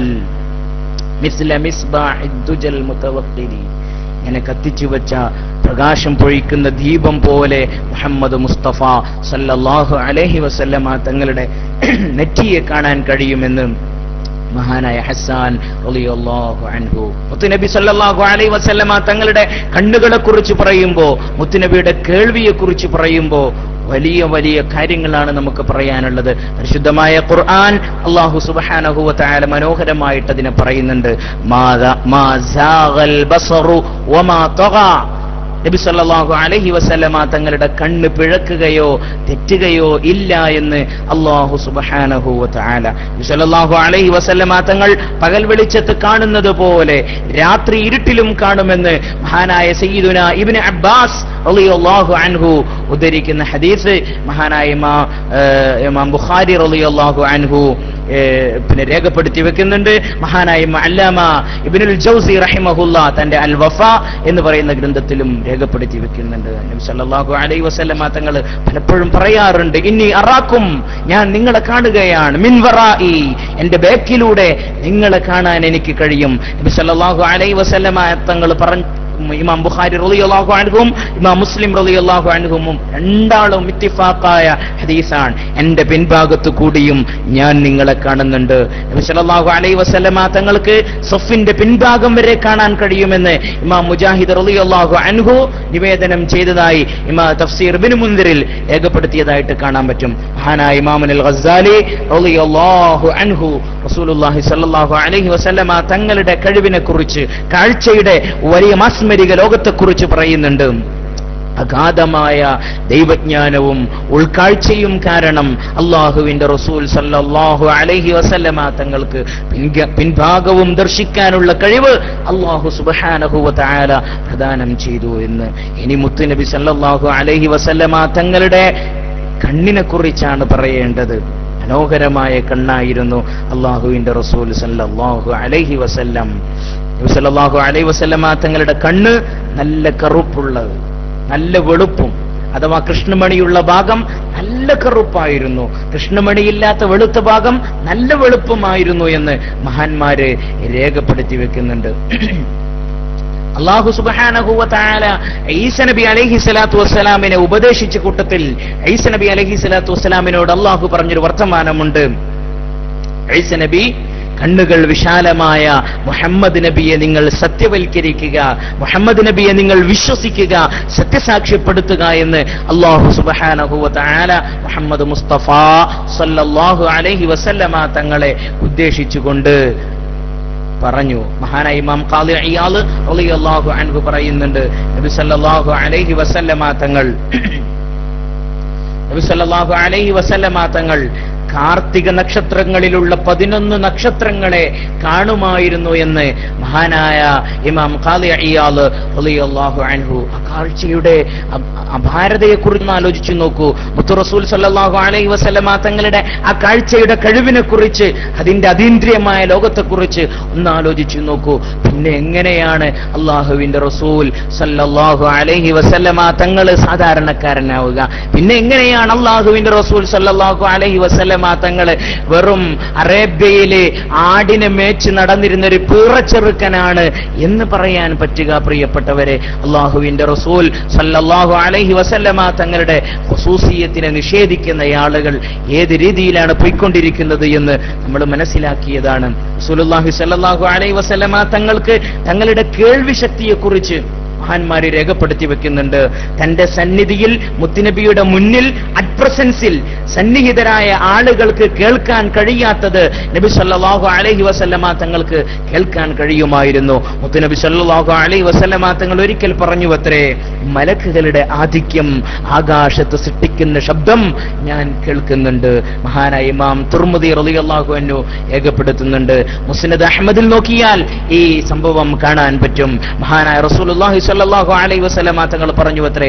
Speaker 1: മിസ്ല മിസ്ബാഹി ദുജൽ മുതവഖിരി ഇങ്ങനെ കത്തിച്ചു വെച്ച പ്രകാശം പൊഴിക്കുന്ന ദീപം പോലെ മുഹമ്മദ് മുസ്തഫ സല്ലല്ലാഹു അലൈഹി വസല്ലമ തങ്ങളുടെ നെറ്റിയെ കാണാൻ കഴിയുമെന്ന് മഹാനായ ഹസ്സാൻ റളിയല്ലാഹു അൻഹു മുത്തുനബി സല്ലല്ലാഹു അലൈഹി വസല്ലമ തങ്ങളുടെ കണ്ണുകളെ കുറിച്ച് പറയുമ്പോൾ മുത്തുനബിയുടെ കേൾവിയെ കുറിച്ച് പറയുമ്പോൾ വലിയ വലിയ കാര്യങ്ങളാണ് നമുക്ക് പറയാനുള്ളത് പരിശുദ്ധമായ ഖുർആൻ അള്ളാഹു സുബ്ഹാനഹു വ തആല മനോഹരമായിട്ട് അതിനെ പറയുന്നുണ്ട് മാദാ മാ സാഗൽ ബസറു വമാ തഗാ നബി സല്ലല്ലാഹു അലൈഹി വസല്ലമ തങ്ങളുടെ കണ്ണ് പിഴക്കുകയോ തെറ്റുകയോ ഇല്ല എന്ന് അള്ളാഹു സുബ്ഹാനഹു വ തആല നബി സല്ലല്ലാഹു അലൈഹി വസല്ലമ തങ്ങൾ പകൽ വെളിച്ചത്ത് കാണുന്നത് പോലെ രാത്രി ഇരുട്ടിലും കാണുമെന്ന് മഹാനായ സയ്യിദുന ഇബ്നു അബ്ബാസ് റളിയല്ലാഹു അൻഹു ഉദ്ധരിക്കുന്ന ഹദീസ് മഹാനായ ഇമാ ഏഹ്, ഇമാം ബുഖാരി റളിയല്ലാഹു അൻഹു ഏഹ്, പിന്നെ രേഖപ്പെടുത്തി വെക്കുന്നുണ്ട് മഹാനായ ഇമാം അല്ലാമ ഇബ്നുൽ ജൗസി റഹിമഹുല്ല തന്റെ അൽ വഫ എന്ന് പറയുന്ന ഗ്രന്ഥത്തിലും രേഖപ്പെടുത്തി വെക്കുന്നുണ്ട് നബി സല്ലല്ലാഹു അലൈഹി വസല്ലമ തങ്ങൾ പലപ്പോഴും പറയാറുണ്ട് ഇനി അറാക്കും ഞാൻ നിങ്ങളെ കാണുകയാണ് മിൻ വറായി എന്റെ ബാക്കിലൂടെ നിങ്ങളെ കാണാൻ എനിക്ക് കഴിയും നബി സല്ലല്ലാഹു അലൈഹി വസല്ലമ തങ്ങൾ പറഞ്ഞ ഇമാം ബുഖാരി റളിയല്ലാഹു അൻഹും ഇമാം മുസ്ലിം റളിയല്ലാഹു അൻഹും രണ്ടാളും ഇത്തിഫാഖായ ഹദീസാണ് എന്റെ പിൻഭാഗത്ത് കൂടിയും ഞാൻ നിങ്ങളെ കാണുന്നുണ്ട് നബി സല്ലല്ലാഹു അലൈഹി വസല്ലമ തങ്ങൾക്ക് സഫിന്റെ പിൻഭാഗം വരെ കാണാൻ കഴിയുമെന്ന് ഇമാം മുജാഹിദ് റളിയല്ലാഹു അൻഹു നിവേദനം ചെയ്തതായി ഇമാ തഫ്സീർ ഇബ്നു മുൻദിറിൽ രേഖപ്പെടുത്തിയതായിട്ട് കാണാൻ പറ്റും മഹാനായ ഇമാമുൽ ഗസാലി റളിയല്ലാഹു അൻഹു റസൂലുള്ളാഹി സ്വല്ലല്ലാഹു അലൈഹി വസല്ലമ തങ്ങളുടെ കഴിവിനെ കുറിച്ച് കാഴ്ചയുടെ വലിയ മാസ്മരിക ലോകത്തെക്കുറിച്ച് പറയുന്നുണ്ട് അഗാധമായ ദൈവജ്ഞാനവും ഉൾക്കാഴ്ചയും കാരണം അള്ളാഹുവിന്റെ റസൂൽ സല്ലല്ലാഹു അലൈഹി വസല്ലമ തങ്ങൾക്ക് പിൻഗ- പിൻഭാഗവും ദർശിക്കാനുള്ള കഴിവ് അള്ളാഹു സുബ്ഹാനഹു തആല പ്രദാനം ചെയ്തു എന്ന് ഇനി മുത്തുനബി സല്ലല്ലാഹു അലൈഹി വസല്ലമ തങ്ങളുടെ കണ്ണിനെ കുറിച്ചാണ് പറയേണ്ടത് മനോഹരമായ കണ്ണായിരുന്നു അള്ളാഹുവിന്റെ റസൂൽ സല്ലല്ലാഹു അലൈഹി വസല്ലം നബി സല്ലല്ലാഹു അലൈഹി വസല്ലമ തങ്ങളുടെ കണ്ണ് നല്ല കറുപ്പുള്ളത് നല്ല വെളുപ്പും അഥവാ കൃഷ്ണമണിയുള്ള ഭാഗം നല്ല കറുപ്പായിരുന്നു കൃഷ്ണമണിയില്ലാത്ത വെളുത്ത ഭാഗം നല്ല വെളുപ്പമായിരുന്നു എന്ന് മഹാന്മാര് രേഖപ്പെടുത്തി വെക്കുന്നുണ്ട് അള്ളാഹു സുബാനഹുവ താല ഈസ നബി അലഹി സ്വലാത്തു വസ്സലാമിനെ ഉപദേശിച്ച കൂട്ടത്തിൽ ഈസ നബി അലഹി സ്വലാത്തു വസ്സലാമിനോട് അള്ളാഹു പറഞ്ഞൊരു വർത്തമാനമുണ്ട് ഈസ നബി കണ്ണുകൾ വിശാലമായ മുഹമ്മദ് നബിയെ നിങ്ങൾ സത്യവൽക്കരിക്കുക മുഹമ്മദ് നബിയെ നിങ്ങൾ വിശ്വസിക്കുക സത്യസാക്ഷ്യപ്പെടുത്തുക എന്ന് അള്ളാഹു സുബഹാനഹുവ താല മുഹമ്മദ് മുസ്തഫ സല്ലല്ലാഹു അലൈഹി വസല്ലമ തങ്ങളെ ഉദ്ദേശിച്ചുകൊണ്ട് പറഞ്ഞു മഹാനായ ഇമാം ഖാദി ഇയാള് റളിയല്ലാഹു അൻഹു പറയുന്നുണ്ട് നബി സല്ലല്ലാഹു അലൈഹി വസല്ലമ തങ്ങൾ നബി സല്ലല്ലാഹു അലൈഹി വസല്ലമ തങ്ങൾ കാർത്തിക നക്ഷത്രങ്ങളിലുള്ള പതിനൊന്ന് നക്ഷത്രങ്ങളെ കാണുമായിരുന്നു എന്ന് മഹാനായ ഇമാം ഖാദി ഇയാള് റളിയല്ലാഹു അൻഹു ആ കാഴ്ചയുടെ അപാരതയെ കുറിച്ച് ആലോചിച്ചു നോക്കൂ മുത്തു റസൂൽ സല്ലല്ലാഹു അലൈഹി വസല്ലമ തങ്ങളുടെ ആ കാഴ്ചയുടെ കഴിവിനെ കുറിച്ച് അതിന്റെ അതീന്ദ്രിയമായ ലോകത്തെക്കുറിച്ച് ഒന്ന് ആലോചിച്ചു നോക്കൂ പിന്നെ എങ്ങനെയാണ് അള്ളാഹുവിന്റെ റസൂൽ സല്ലല്ലാഹു അലൈഹി വസല്ലമ തങ്ങൾ സാധാരണക്കാരനാവുക പിന്നെ എങ്ങനെയാണ് അള്ളാഹുവിന്റെ റസൂൽ സല്ലല്ലാഹു അലൈഹി വസല്ലമ തങ്ങൾ വെറും അറേബ്യയിലെ ആടിനെ മേച്ച് നടന്നിരുന്ന ഒരു പീറച്ചെറുക്കനാണ് എന്ന് പറയാൻ പറ്റുക പ്രിയപ്പെട്ടവരെ അള്ളാഹുവിന്റെ റസൂൽ സല്ലല്ലാഹു അലൈഹി വസല്ലമ തങ്ങളുടെ ഖുസൂസിയത്തിനെ നിഷേധിക്കുന്ന ആളുകൾ ഏത് രീതിയിലാണ് പോയിക്കൊണ്ടിരിക്കുന്നത് എന്ന് നമ്മൾ മനസ്സിലാക്കിയതാണ് റസൂലുള്ളാഹി സല്ലല്ലാഹു അലൈഹി വസല്ലമ തങ്ങൾക്ക് തങ്ങളുടെ കേൾവി ശക്തിയെക്കുറിച്ച് മഹാന്മാര് രേഖപ്പെടുത്തി വെക്കുന്നുണ്ട് തന്റെ സന്നിധിയിൽ മുത്തുനബിയുടെ മുന്നിൽ അറ്റ് പ്രസൻസിൽ സന്നിഹിതരായ ആളുകൾക്ക് കേൾക്കാൻ കഴിയാത്തത് നബി സല്ലല്ലാഹു അലൈഹി വസല്ലമ തങ്ങൾക്ക് കേൾക്കാൻ കഴിയുമായിരുന്നു മുത്തുനബി സല്ലല്ലാഹു അലൈഹി വസല്ലമ തങ്ങൾ ഒരിക്കൽ പറഞ്ഞു അത്രേ മലക്കുകളുടെ ആധിക്യം ആകാശത്ത് സൃഷ്ടിക്കുന്ന ശബ്ദം ഞാൻ കേൾക്കുന്നുണ്ട് മഹാനായ ഇമാം തുർമുദി റളിയല്ലാഹു അൻഹു രേഖപ്പെടുത്തുന്നുണ്ട് മുസ്നദ് അഹമ്മദിൽ നോക്കിയാൽ ഈ സംഭവം കാണാൻ പറ്റും മഹാനായ റസൂലുള്ളാഹി സ്വല്ലല്ലാഹു അലൈഹി വസല്ലമ തങ്ങൾ പറഞ്ഞു അത്രേ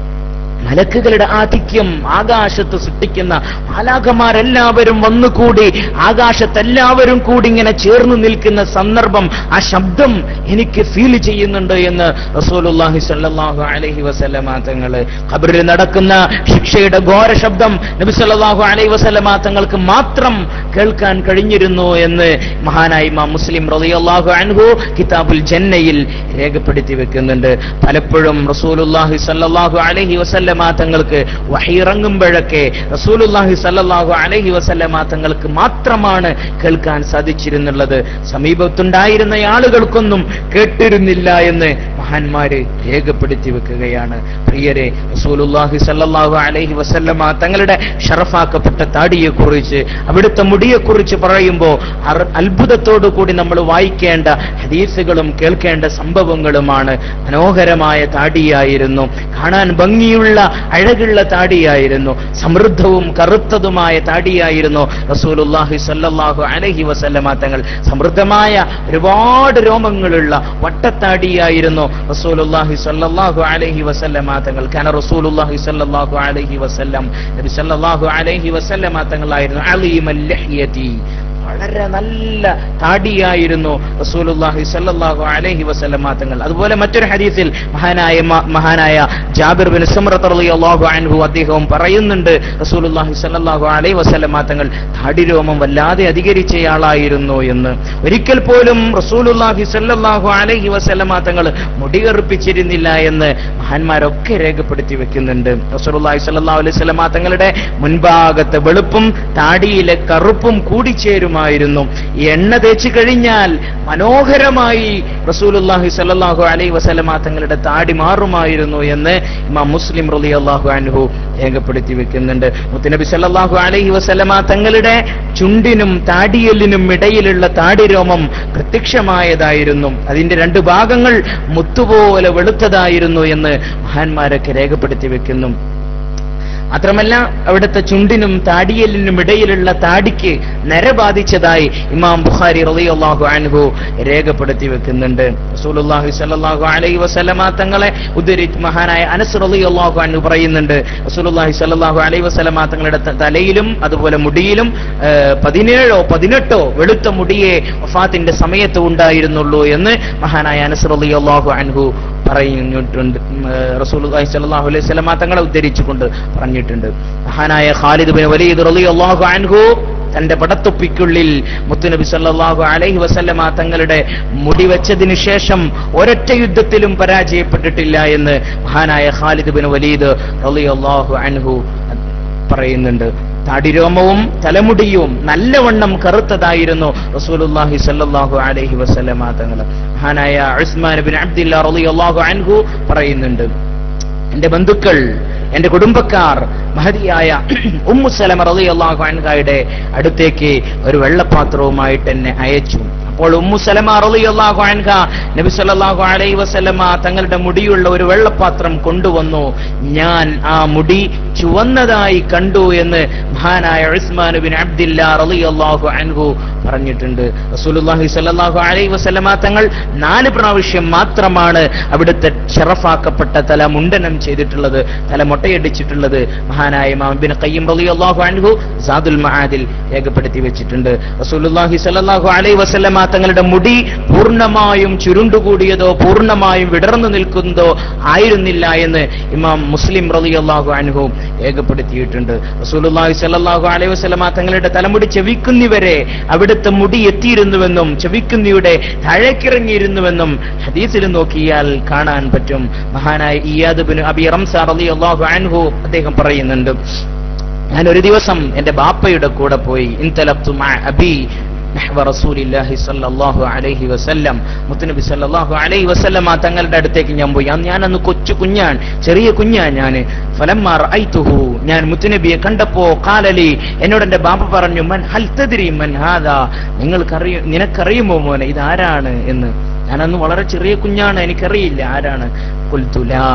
Speaker 1: മലക്കുകളുടെ ആധിക്യം ആകാശത്ത് സൃഷ്ടിക്കുന്ന മാലാഖമാരെല്ലാവരും വന്നുകൂടി ആകാശത്തെല്ലാവരും കൂടി ഇങ്ങനെ ചേർന്ന് നിൽക്കുന്ന സന്ദർഭം ആ ശബ്ദം എനിക്ക് ഫീൽ ചെയ്യുന്നുണ്ട് എന്ന് റസൂലുള്ളാഹി സ്വല്ലല്ലാഹു അലൈഹി വസല്ലമ തങ്ങള് ഖബറിൽ നടക്കുന്ന ശിക്ഷയുടെ ഘോര ശബ്ദം നബി സല്ലല്ലാഹു അലൈഹി വസല്ലമ തങ്ങൾക്ക് മാത്രം കേൾക്കാൻ കഴിഞ്ഞിരുന്നു എന്ന് മഹാനായ ഇമാം മുസ്ലിം റളിയല്ലാഹു അൻഹു കിതാബുൽ ജന്നയിൽ രേഖപ്പെടുത്തി വെക്കുന്നുണ്ട് പലപ്പോഴും റസൂലുള്ളാഹി സ്വല്ലല്ലാഹു അലൈഹി വസല്ലമ തങ്ങൾക്ക് വഹിയിറങ്ങുമ്പോഴൊക്കെ റസൂലുള്ളാഹി സല്ലല്ലാഹു അലൈഹി വസല്ലമ തങ്ങൾക്ക് മാത്രമാണ് കേൾക്കാൻ സാധിച്ചിരുന്നുള്ളത് സമീപത്തുണ്ടായിരുന്ന ആളുകൾക്കൊന്നും കേട്ടിരുന്നില്ല എന്ന് മഹാന്മാര് രേഖപ്പെടുത്തി വെക്കുകയാണ് പ്രിയരെ റസൂലുള്ളാഹി സല്ലല്ലാഹു അലൈഹി വസല്ലമ തങ്ങളുടെ ഷറഫാക്കപ്പെട്ട താടിയെക്കുറിച്ച് അവിടുത്തെ മുടിയെക്കുറിച്ച് പറയുമ്പോൾ അത്ഭുതത്തോടു കൂടി നമ്മൾ വായിക്കേണ്ട ഹദീസുകളും കേൾക്കേണ്ട സംഭവങ്ങളുമാണ് മനോഹരമായ താടിയായിരുന്നു കാണാൻ ഭംഗിയുള്ള അഴകുള്ള താടിയായിരുന്നു സമൃദ്ധവും കറുത്തതുമായ താടിയായിരുന്നു റസൂലുള്ളാഹി സല്ലല്ലാഹു അലൈഹി വസല്ലമ തങ്ങൾ സമൃദ്ധമായ ഒരുപാട് രോമങ്ങളുള്ള വട്ടത്താടിയായിരുന്നു റസൂലുള്ളാഹി സല്ലല്ലാഹു അലൈഹി വസല്ലമ തങ്ങൾ കാന റസൂലുള്ളാഹി സല്ലല്ലാഹു അലൈഹി വസല്ലം നബി സല്ലല്ലാഹു അലൈഹി വസല്ലമ തങ്ങളായിരുന്നു അലീമൽ ലഹ്യതി വളരെ നല്ല താടിയായിരുന്നു റസൂലുള്ളാഹി സ്വല്ലല്ലാഹു അലൈഹി വസല്ലമ തങ്ങൾ അതുപോലെ മറ്റൊരു ഹദീസിൽ മഹാനായ മ- മഹാനായ ജാബിർ ബിൻ സുമ്രത്ത് റളിയല്ലാഹു അൻഹു അദ്ദേഹവും പറയുന്നുണ്ട് റസൂലുള്ളാഹി സ്വല്ലല്ലാഹു അലൈഹി വസല്ലമ തങ്ങൾ താടിരോമം വല്ലാതെ അധികരിച്ചയാളായിരുന്നു എന്ന് ഒരിക്കൽ പോലും റസൂലുള്ളാഹി സ്വല്ലല്ലാഹു അലൈഹി വസല്ലമ തങ്ങൾ മുടി കറുപ്പിച്ചിരുന്നില്ല എന്ന് മഹാന്മാരൊക്കെ രേഖപ്പെടുത്തി വെക്കുന്നുണ്ട് റസൂലുള്ളാഹി സ്വല്ലല്ലാഹു അലൈഹി വസല്ലമ തങ്ങളുടെ മുൻഭാഗത്തെ വെളുപ്പും താടിയിലെ കറുപ്പും കൂടിച്ചേരുമായിരുന്നു ഈ എണ്ണ തേച്ച് കഴിഞ്ഞാൽ മനോഹരമായി റസൂലുള്ളാഹി സ്വല്ലല്ലാഹു അലൈഹി വസല്ലമ തങ്ങളുടെ താടി മാറുമായിരുന്നു എന്ന് ഇമാം മുസ്ലിം റളിയല്ലാഹു അൻഹു രേഖപ്പെടുത്തി വെക്കുന്നുണ്ട് മുത്തുനബി സല്ലല്ലാഹു അലൈഹി വസല്ലമ തങ്ങളുടെ ചുണ്ടിനും താടിയലിനും ഇടയിലുള്ള താടിരോമം പ്രത്യക്ഷമായതായിരുന്നു അതിന്റെ രണ്ട് ഭാഗങ്ങൾ മുത്തുപോലെ വെളുത്തതായിരുന്നു എന്ന് മഹാന്മാരൊക്കെ രേഖപ്പെടുത്തി വെക്കുന്നു മാത്രമല്ല അവിടുത്തെ ചുണ്ടിനും താടിയലിനും ഇടയിലുള്ള താടിക്ക് നര ബാധിച്ചതായി ഇമാം ബുഖാരി റളിയല്ലാഹു അൻഹു രേഖപ്പെടുത്തി വെക്കുന്നുണ്ട് റസൂലുള്ളാഹി സ്വല്ലല്ലാഹു അലൈഹി വസല്ലമ തങ്ങളെ ഉദ്ധരി മഹാനായ അനസ് റളിയല്ലാഹു അൻഹു പറയുന്നുണ്ട് റസൂലുള്ളാഹി സ്വല്ലല്ലാഹു അലൈഹി വസല്ലമ തങ്ങളുടെ ത- തലയിലും അതുപോലെ മുടിയിലും ആ, പതിനേഴോ പതിനെട്ടോ വെളുത്ത മുടിയെ വഫാത്തിന്റെ സമയത്ത് ഉണ്ടായിരുന്നുള്ളൂ എന്ന് മഹാനായ അനസ് റളിയല്ലാഹു അൻഹു പറഞ്ഞിട്ടുണ്ട് റസൂലുള്ളാഹി സ്വല്ലല്ലാഹു അലൈഹി വസല്ലമ തങ്ങളെ ഉദ്ധരിച്ചുകൊണ്ട് പറഞ്ഞിട്ടുണ്ട് മഹാനായ ഖാലിദ് ബിൻ വലീദ് റളിയല്ലാഹു അൻഹു തന്റെ പടത്തൊപ്പിക്കുള്ളിൽ മുത്തുനബി സല്ലല്ലാഹു അലൈഹി വസല്ലമ തങ്ങളുടെ മുടി വെച്ചതിന് ശേഷം ഒരൊറ്റ യുദ്ധത്തിലും പരാജയപ്പെട്ടിട്ടില്ല എന്ന് മഹാനായ ഖാലിദ് ബിൻ വലീദ് റളിയല്ലാഹു അൻഹു പറയുന്നുണ്ട് താടിരോമവും തലമുടിയും നല്ലവണ്ണം കറുത്തതായിരുന്നു റസൂലുള്ളാഹി സ്വല്ലല്ലാഹു അലൈഹി വസല്ലമ തങ്ങൾ മഹാനായ ഉസ്മാൻ ബിൻ അബ്ദില്ല റളിയല്ലാഹു അൻഹു പറയുന്നുണ്ട് എന്റെ ബന്ധുക്കൾ എന്റെ കുടുംബക്കാർ മഹതിയായ ഉമ്മു സലമ റളിയല്ലാഹു അൻഹയുടെ അടുത്തേക്ക് ഒരു വെള്ളപാത്രവുമായിട്ട് എന്നെ അയച്ചു അപ്പോൾ ഉമ്മു സലമ റളിയല്ലാഹു അൻഹ നബി സല്ലല്ലാഹു അലൈഹി വസല്ലമ തങ്ങളുടെ മുടിയുള്ള ഒരു വെള്ളപാത്രം കൊണ്ടുവന്നു ഞാൻ ആ മുടി ചുവന്നതായി കണ്ടു എന്ന് മഹാനായ ഉസ്മാൻ ബിൻ അബ്ദില്ല റളിയല്ലാഹു അൻഹു പറഞ്ഞിട്ടുണ്ട് റസൂലുള്ളാഹി സ്വല്ലല്ലാഹു അലൈഹി വസല്ലമ തങ്ങൾ നാല് പ്രാവശ്യം മാത്രമാണ് അവിടുത്തെ ഷറഫാക്കപ്പെട്ട തല മുണ്ടനം ചെയ്തിട്ടുള്ളത് തല മൊട്ടയടിച്ചിട്ടുള്ളത് മഹാനായ ഇമാം ബിൻ ഖയ്യിം റളിയല്ലാഹു അൻഹു സാദുൽ മആദിൽ രേഖപ്പെടുത്തി വെച്ചിട്ടുണ്ട് റസൂലുള്ളാഹി സ്വല്ലല്ലാഹു അലൈഹി വസല്ലമ തങ്ങളുടെ മുടി പൂർണ്ണമായും ചുരുണ്ടുകൂടിയതോ പൂർണ്ണമായും വിടർന്നു നിൽക്കുന്നതോ ആയിരുന്നില്ല എന്ന് ഇമാം മുസ്ലിം റളിയല്ലാഹു അൻഹു രേഖപ്പെടുത്തിയിട്ടുണ്ട് റസൂലുള്ളാഹി സ്വല്ലല്ലാഹു അലൈഹി വസല്ലമ തങ്ങളുടെ തലമുടി ചെവിക്കുന്നിവരെ അവിടുത്തെ മുടി എത്തിയിരുന്നുവെന്നും ചെവിക്കുന്നിയുടെ താഴേക്കിറങ്ങിയിരുന്നുവെന്നും ഹദീസിൽ നോക്കിയാൽ കാണാൻ പറ്റും മഹാനായ ഇയാദ് ബിൻ അബി റംസ റളിയല്ലാഹു അൻഹു അദ്ദേഹം പറയുന്നുണ്ട് ഞാൻ ഒരു ദിവസം എന്റെ ബാപ്പയുടെ കൂടെ പോയി ഇൻതലബ്തു മഅ അബി നഹ്വ റസൂലില്ലാഹി സല്ലല്ലാഹു അലൈഹി വസല്ലം മുത്തുനബി സല്ലല്ലാഹു അലൈഹി വസല്ലം ആ തങ്ങളുടെ അടുത്തേക്ക് ഞാൻ പോയി അന്ന് ഞാൻ അന്ന് കൊച്ചു കുഞ്ഞാൻ ചെറിയ കുഞ്ഞാൻ ഞാൻ ഫലമ്മ റഅയ്തുഹു ഞാൻ മുത്തുനബിയെ കണ്ടപ്പോ കാലലി എന്നോട് എന്റെ ബാപ്പ പറഞ്ഞു മൻ ഹൽ തദ്രി മൻ ഹാദാ നിങ്ങൾക്കറിയ നിനക്കറിയുമോ മോനെ ഇതാരാണ് എന്ന് ഞാൻ അന്ന് വളരെ ചെറിയ കുഞ്ഞാണ് എനിക്കറിയില്ല ആരാണ് കുൽത്തുലാ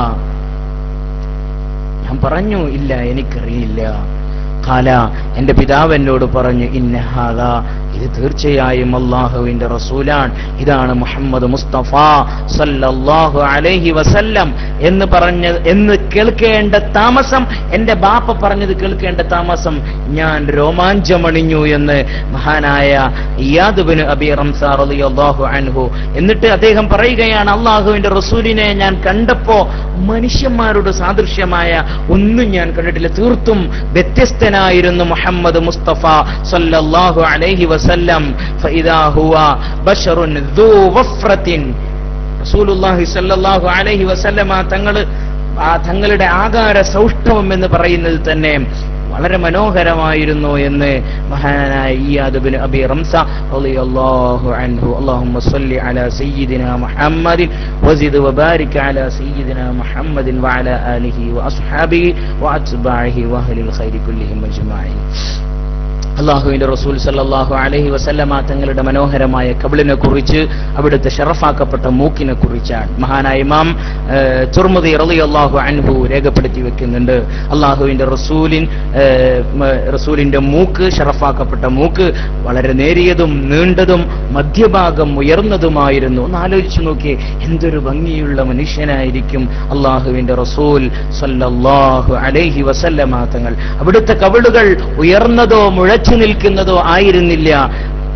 Speaker 1: ഞാൻ പറഞ്ഞു ഇല്ല എനിക്കറിയില്ല കാല എന്റെ പിതാവ് എന്നോട് പറഞ്ഞു ഇന്നഹാദ ഇത് തീർച്ചയായും അള്ളാഹുവിന്റെ റസൂലാൻ ഇതാണ് മുഹമ്മദ് മുസ്തഫ സല്ലല്ലാഹു അലൈഹി വസല്ലം എന്ന് പറഞ്ഞ എന്ന് കേൾക്കേണ്ട താമസം എന്റെ ബാപ്പ പറഞ്ഞത് കേൾക്കേണ്ട താമസം ഞാൻ രോമാഞ്ചമണിഞ്ഞു എന്ന് മഹാനായ ഇയാദുബിന് അബി റംസ റളിയല്ലാഹു അൻഹു എന്നിട്ട് അദ്ദേഹം പറയുകയാണ് അള്ളാഹുവിന്റെ റസൂലിനെ ഞാൻ കണ്ടപ്പോ മനുഷ്യന്മാരുടെ സാദൃശ്യമായ ഒന്നും ഞാൻ കണ്ടിട്ടില്ല തീർത്തും വ്യത്യസ്തനായിരുന്നു മുഹമ്മദ് മുസ്തഫ സല്ലല്ലാഹു അലൈഹി വസല്ലം ഫഇദാ ഹുവ ബശറുൻ ദൂ വഫ്രത്തിൻ റസൂലുള്ളാഹി സല്ലല്ലാഹു അലൈഹി വസല്ലമ തങ്ങള് ആ തങ്ങളുടെ ആകാര സൗഷ്ഠവം എന്ന് പറയുന്നത് തന്നെ വളരെ മനോഹരമായിരുന്നു എന്ന് മഹാനായ ഇയാദ് ബിൻ അബി റംസ റളിയല്ലാഹു അൻഹു അല്ലാഹുമ്മ സ്വല്ലി അലാ സയ്യിദിനാ മുഹമ്മദിൻ വസിദ് വബാരിക് അലാ സയ്യിദിനാ മുഹമ്മദിൻ വഅലാ ആലിഹി വഅസ്ഹാബിഹി വഅത്ബാഇഹി വഅഹ്ലിൽ ഖൈരി കുല്ലിഹിം അജ്മഈൻ അള്ളാഹുവിന്റെ റസൂൽ സല്ലല്ലാഹു അലൈഹി വസല്ലമ തങ്ങളുടെ മനോഹരമായ കബിളിനെ കുറിച്ച് അവിടുത്തെ ഷറഫാക്കപ്പെട്ട മൂക്കിനെ കുറിച്ചാണ് മഹാനായ ഇമാം ഏഹ്, തുർമുദി റളിയല്ലാഹു അൻഹു രേഖപ്പെടുത്തി വെക്കുന്നുണ്ട് അള്ളാഹുവിന്റെ റസൂലിൻ ഏഹ്, മ- റസൂലിന്റെ മൂക്ക് ഷറഫാക്കപ്പെട്ട മൂക്ക് വളരെ നേരിയതും നീണ്ടതും മധ്യഭാഗം ഉയർന്നതുമായിരുന്നു ഒന്ന് ആലോചിച്ചു നോക്കിയേ എന്തൊരു ഭംഗിയുള്ള മനുഷ്യനായിരിക്കും അള്ളാഹുവിന്റെ റസൂൽ സല്ലല്ലാഹു അലൈഹി വസല്ലമ തങ്ങൾ അവിടുത്തെ കവിളുകൾ ഉയർന്നതോ മുഴച്ചു നിൽക്കുന്നതോ ആയിരുന്നില്ല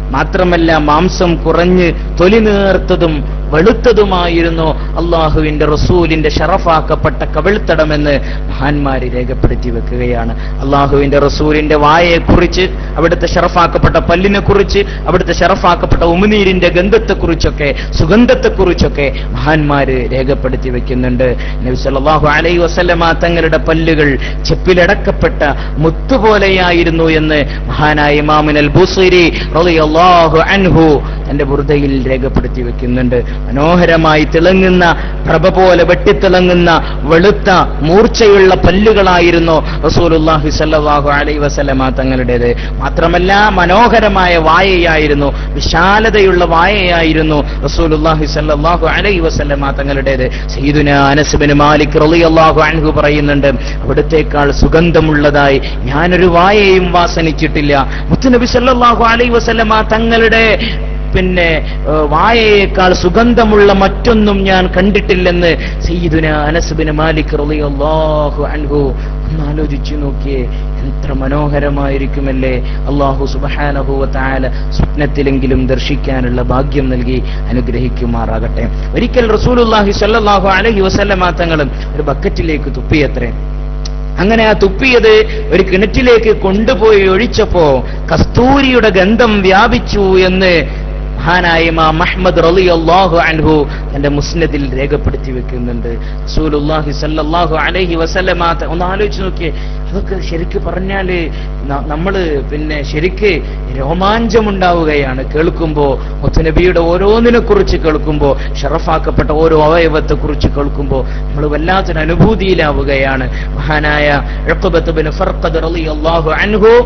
Speaker 1: മാത്രമല്ല മാംസം കുറഞ്ഞ് തൊലി നേർത്തതും വെളുത്തതുമായിരുന്നു അള്ളാഹുവിന്റെ റസൂലിന്റെ ഷറഫാക്കപ്പെട്ട കവിൾത്തടമെന്ന് മഹാന്മാര് രേഖപ്പെടുത്തി വെക്കുകയാണ് അള്ളാഹുവിന്റെ റസൂലിന്റെ വായയെക്കുറിച്ച് അവിടുത്തെ ഷറഫാക്കപ്പെട്ട പല്ലിനെ കുറിച്ച് അവിടുത്തെ ഷറഫാക്കപ്പെട്ട ഉമിനീരിന്റെ ഗന്ധത്തെക്കുറിച്ചൊക്കെ സുഗന്ധത്തെക്കുറിച്ചൊക്കെ മഹാന്മാര് രേഖപ്പെടുത്തി വെക്കുന്നുണ്ട് നബി സല്ലല്ലാഹു അലൈഹി വസല്ലമ തങ്ങളുടെ പല്ലുകൾ ചെപ്പിലടക്കപ്പെട്ട മുത്തുപോലെയായിരുന്നു എന്ന് മഹാനായ ഇമാമിൻ അൽ ബുസൈരി റളിയല്ലാഹു അൻഹു തന്റെ ബുർദയിൽ രേഖപ്പെടുത്തി വെക്കുന്നുണ്ട് മനോഹരമായി തിളങ്ങുന്ന പ്രഭ പോലെ വെട്ടിത്തിളങ്ങുന്ന വെളുത്ത മൂർച്ചയുള്ള പല്ലുകളായിരുന്നു റസൂലുള്ളാഹി സല്ലല്ലാഹു അലൈഹി വസല്ലമ തങ്ങളുടേത് മാത്രമല്ല മനോഹരമായ വായയായിരുന്നു വിശാലതയുള്ള വായയായിരുന്നു റസൂലുള്ളാഹി സല്ലല്ലാഹു അലൈഹി വസല്ലമ തങ്ങളുടേത് സയ്യിദുന അനസ് ബിൻ മാലിക് റളിയല്ലാഹു അൻഹു പറയുന്നുണ്ട് അവിടത്തേക്കാൾ സുഗന്ധമുള്ളതായി ഞാനൊരു വായയും വാസനിച്ചിട്ടില്ല മുത്തുനബി സല്ലല്ലാഹു അലൈഹി വസല്ലമ തങ്ങളുടെ പിന്നെ ഏഹ്, വായയേക്കാൾ സുഗന്ധമുള്ള മറ്റൊന്നും ഞാൻ കണ്ടിട്ടില്ലെന്ന് സയ്യിദുന അനസുബിന് മാലിക് റളിയല്ലാഹു അൻഹു ഒന്ന് ആലോചിച്ചു നോക്കിയേ എത്ര മനോഹരമായിരിക്കുമല്ലേ അള്ളാഹു സുബഹാനഹു താല സ്വപ്നത്തിലെങ്കിലും ദർശിക്കാനുള്ള ഭാഗ്യം നൽകി അനുഗ്രഹിക്കുമാറാകട്ടെ ഒരിക്കൽ റസൂലുള്ളാഹി സ്വല്ലല്ലാഹു അലൈഹി വസല്ലമ തങ്ങളും ഒരു ബക്കറ്റിലേക്ക് തുപ്പിയത്രേ അങ്ങനെ ആ തുപ്പിയത് ഒരു കിണറ്റിലേക്ക് കൊണ്ടുപോയി ഒഴിച്ചപ്പോ കസ്തൂരിയുടെ ഗന്ധം വ്യാപിച്ചു എന്ന് മഹാനായ ഇമാം അഹ്മദ് റളിയല്ലാഹു അൻഹു തന്റെ മുസ്നദിൽ രേഖപ്പെടുത്തി വെക്കുന്നുണ്ട് റസൂലുള്ളാഹി സല്ലല്ലാഹു അലൈഹി വസല്ലമ ത- ഒന്ന് ആലോചിച്ച് നോക്കിയേ അതൊക്കെ ശരിക്ക് പറഞ്ഞാല് ന- നമ്മള് പിന്നെ ശരിക്ക് രോമാഞ്ചമുണ്ടാവുകയാണ് കേൾക്കുമ്പോ മുത്തുനബിയുടെ ഓരോന്നിനെ കുറിച്ച് കേൾക്കുമ്പോ ഷറഫാക്കപ്പെട്ട ഓരോ അവയവത്തെ കുറിച്ച് കേൾക്കുമ്പോ നമ്മൾ വല്ലാത്തൊരു അനുഭൂതിയിലാവുകയാണ് മഹാനായ ഉഖബത്ത് ബിൻ ഫർഖദ് റളിയല്ലാഹു അൻഹു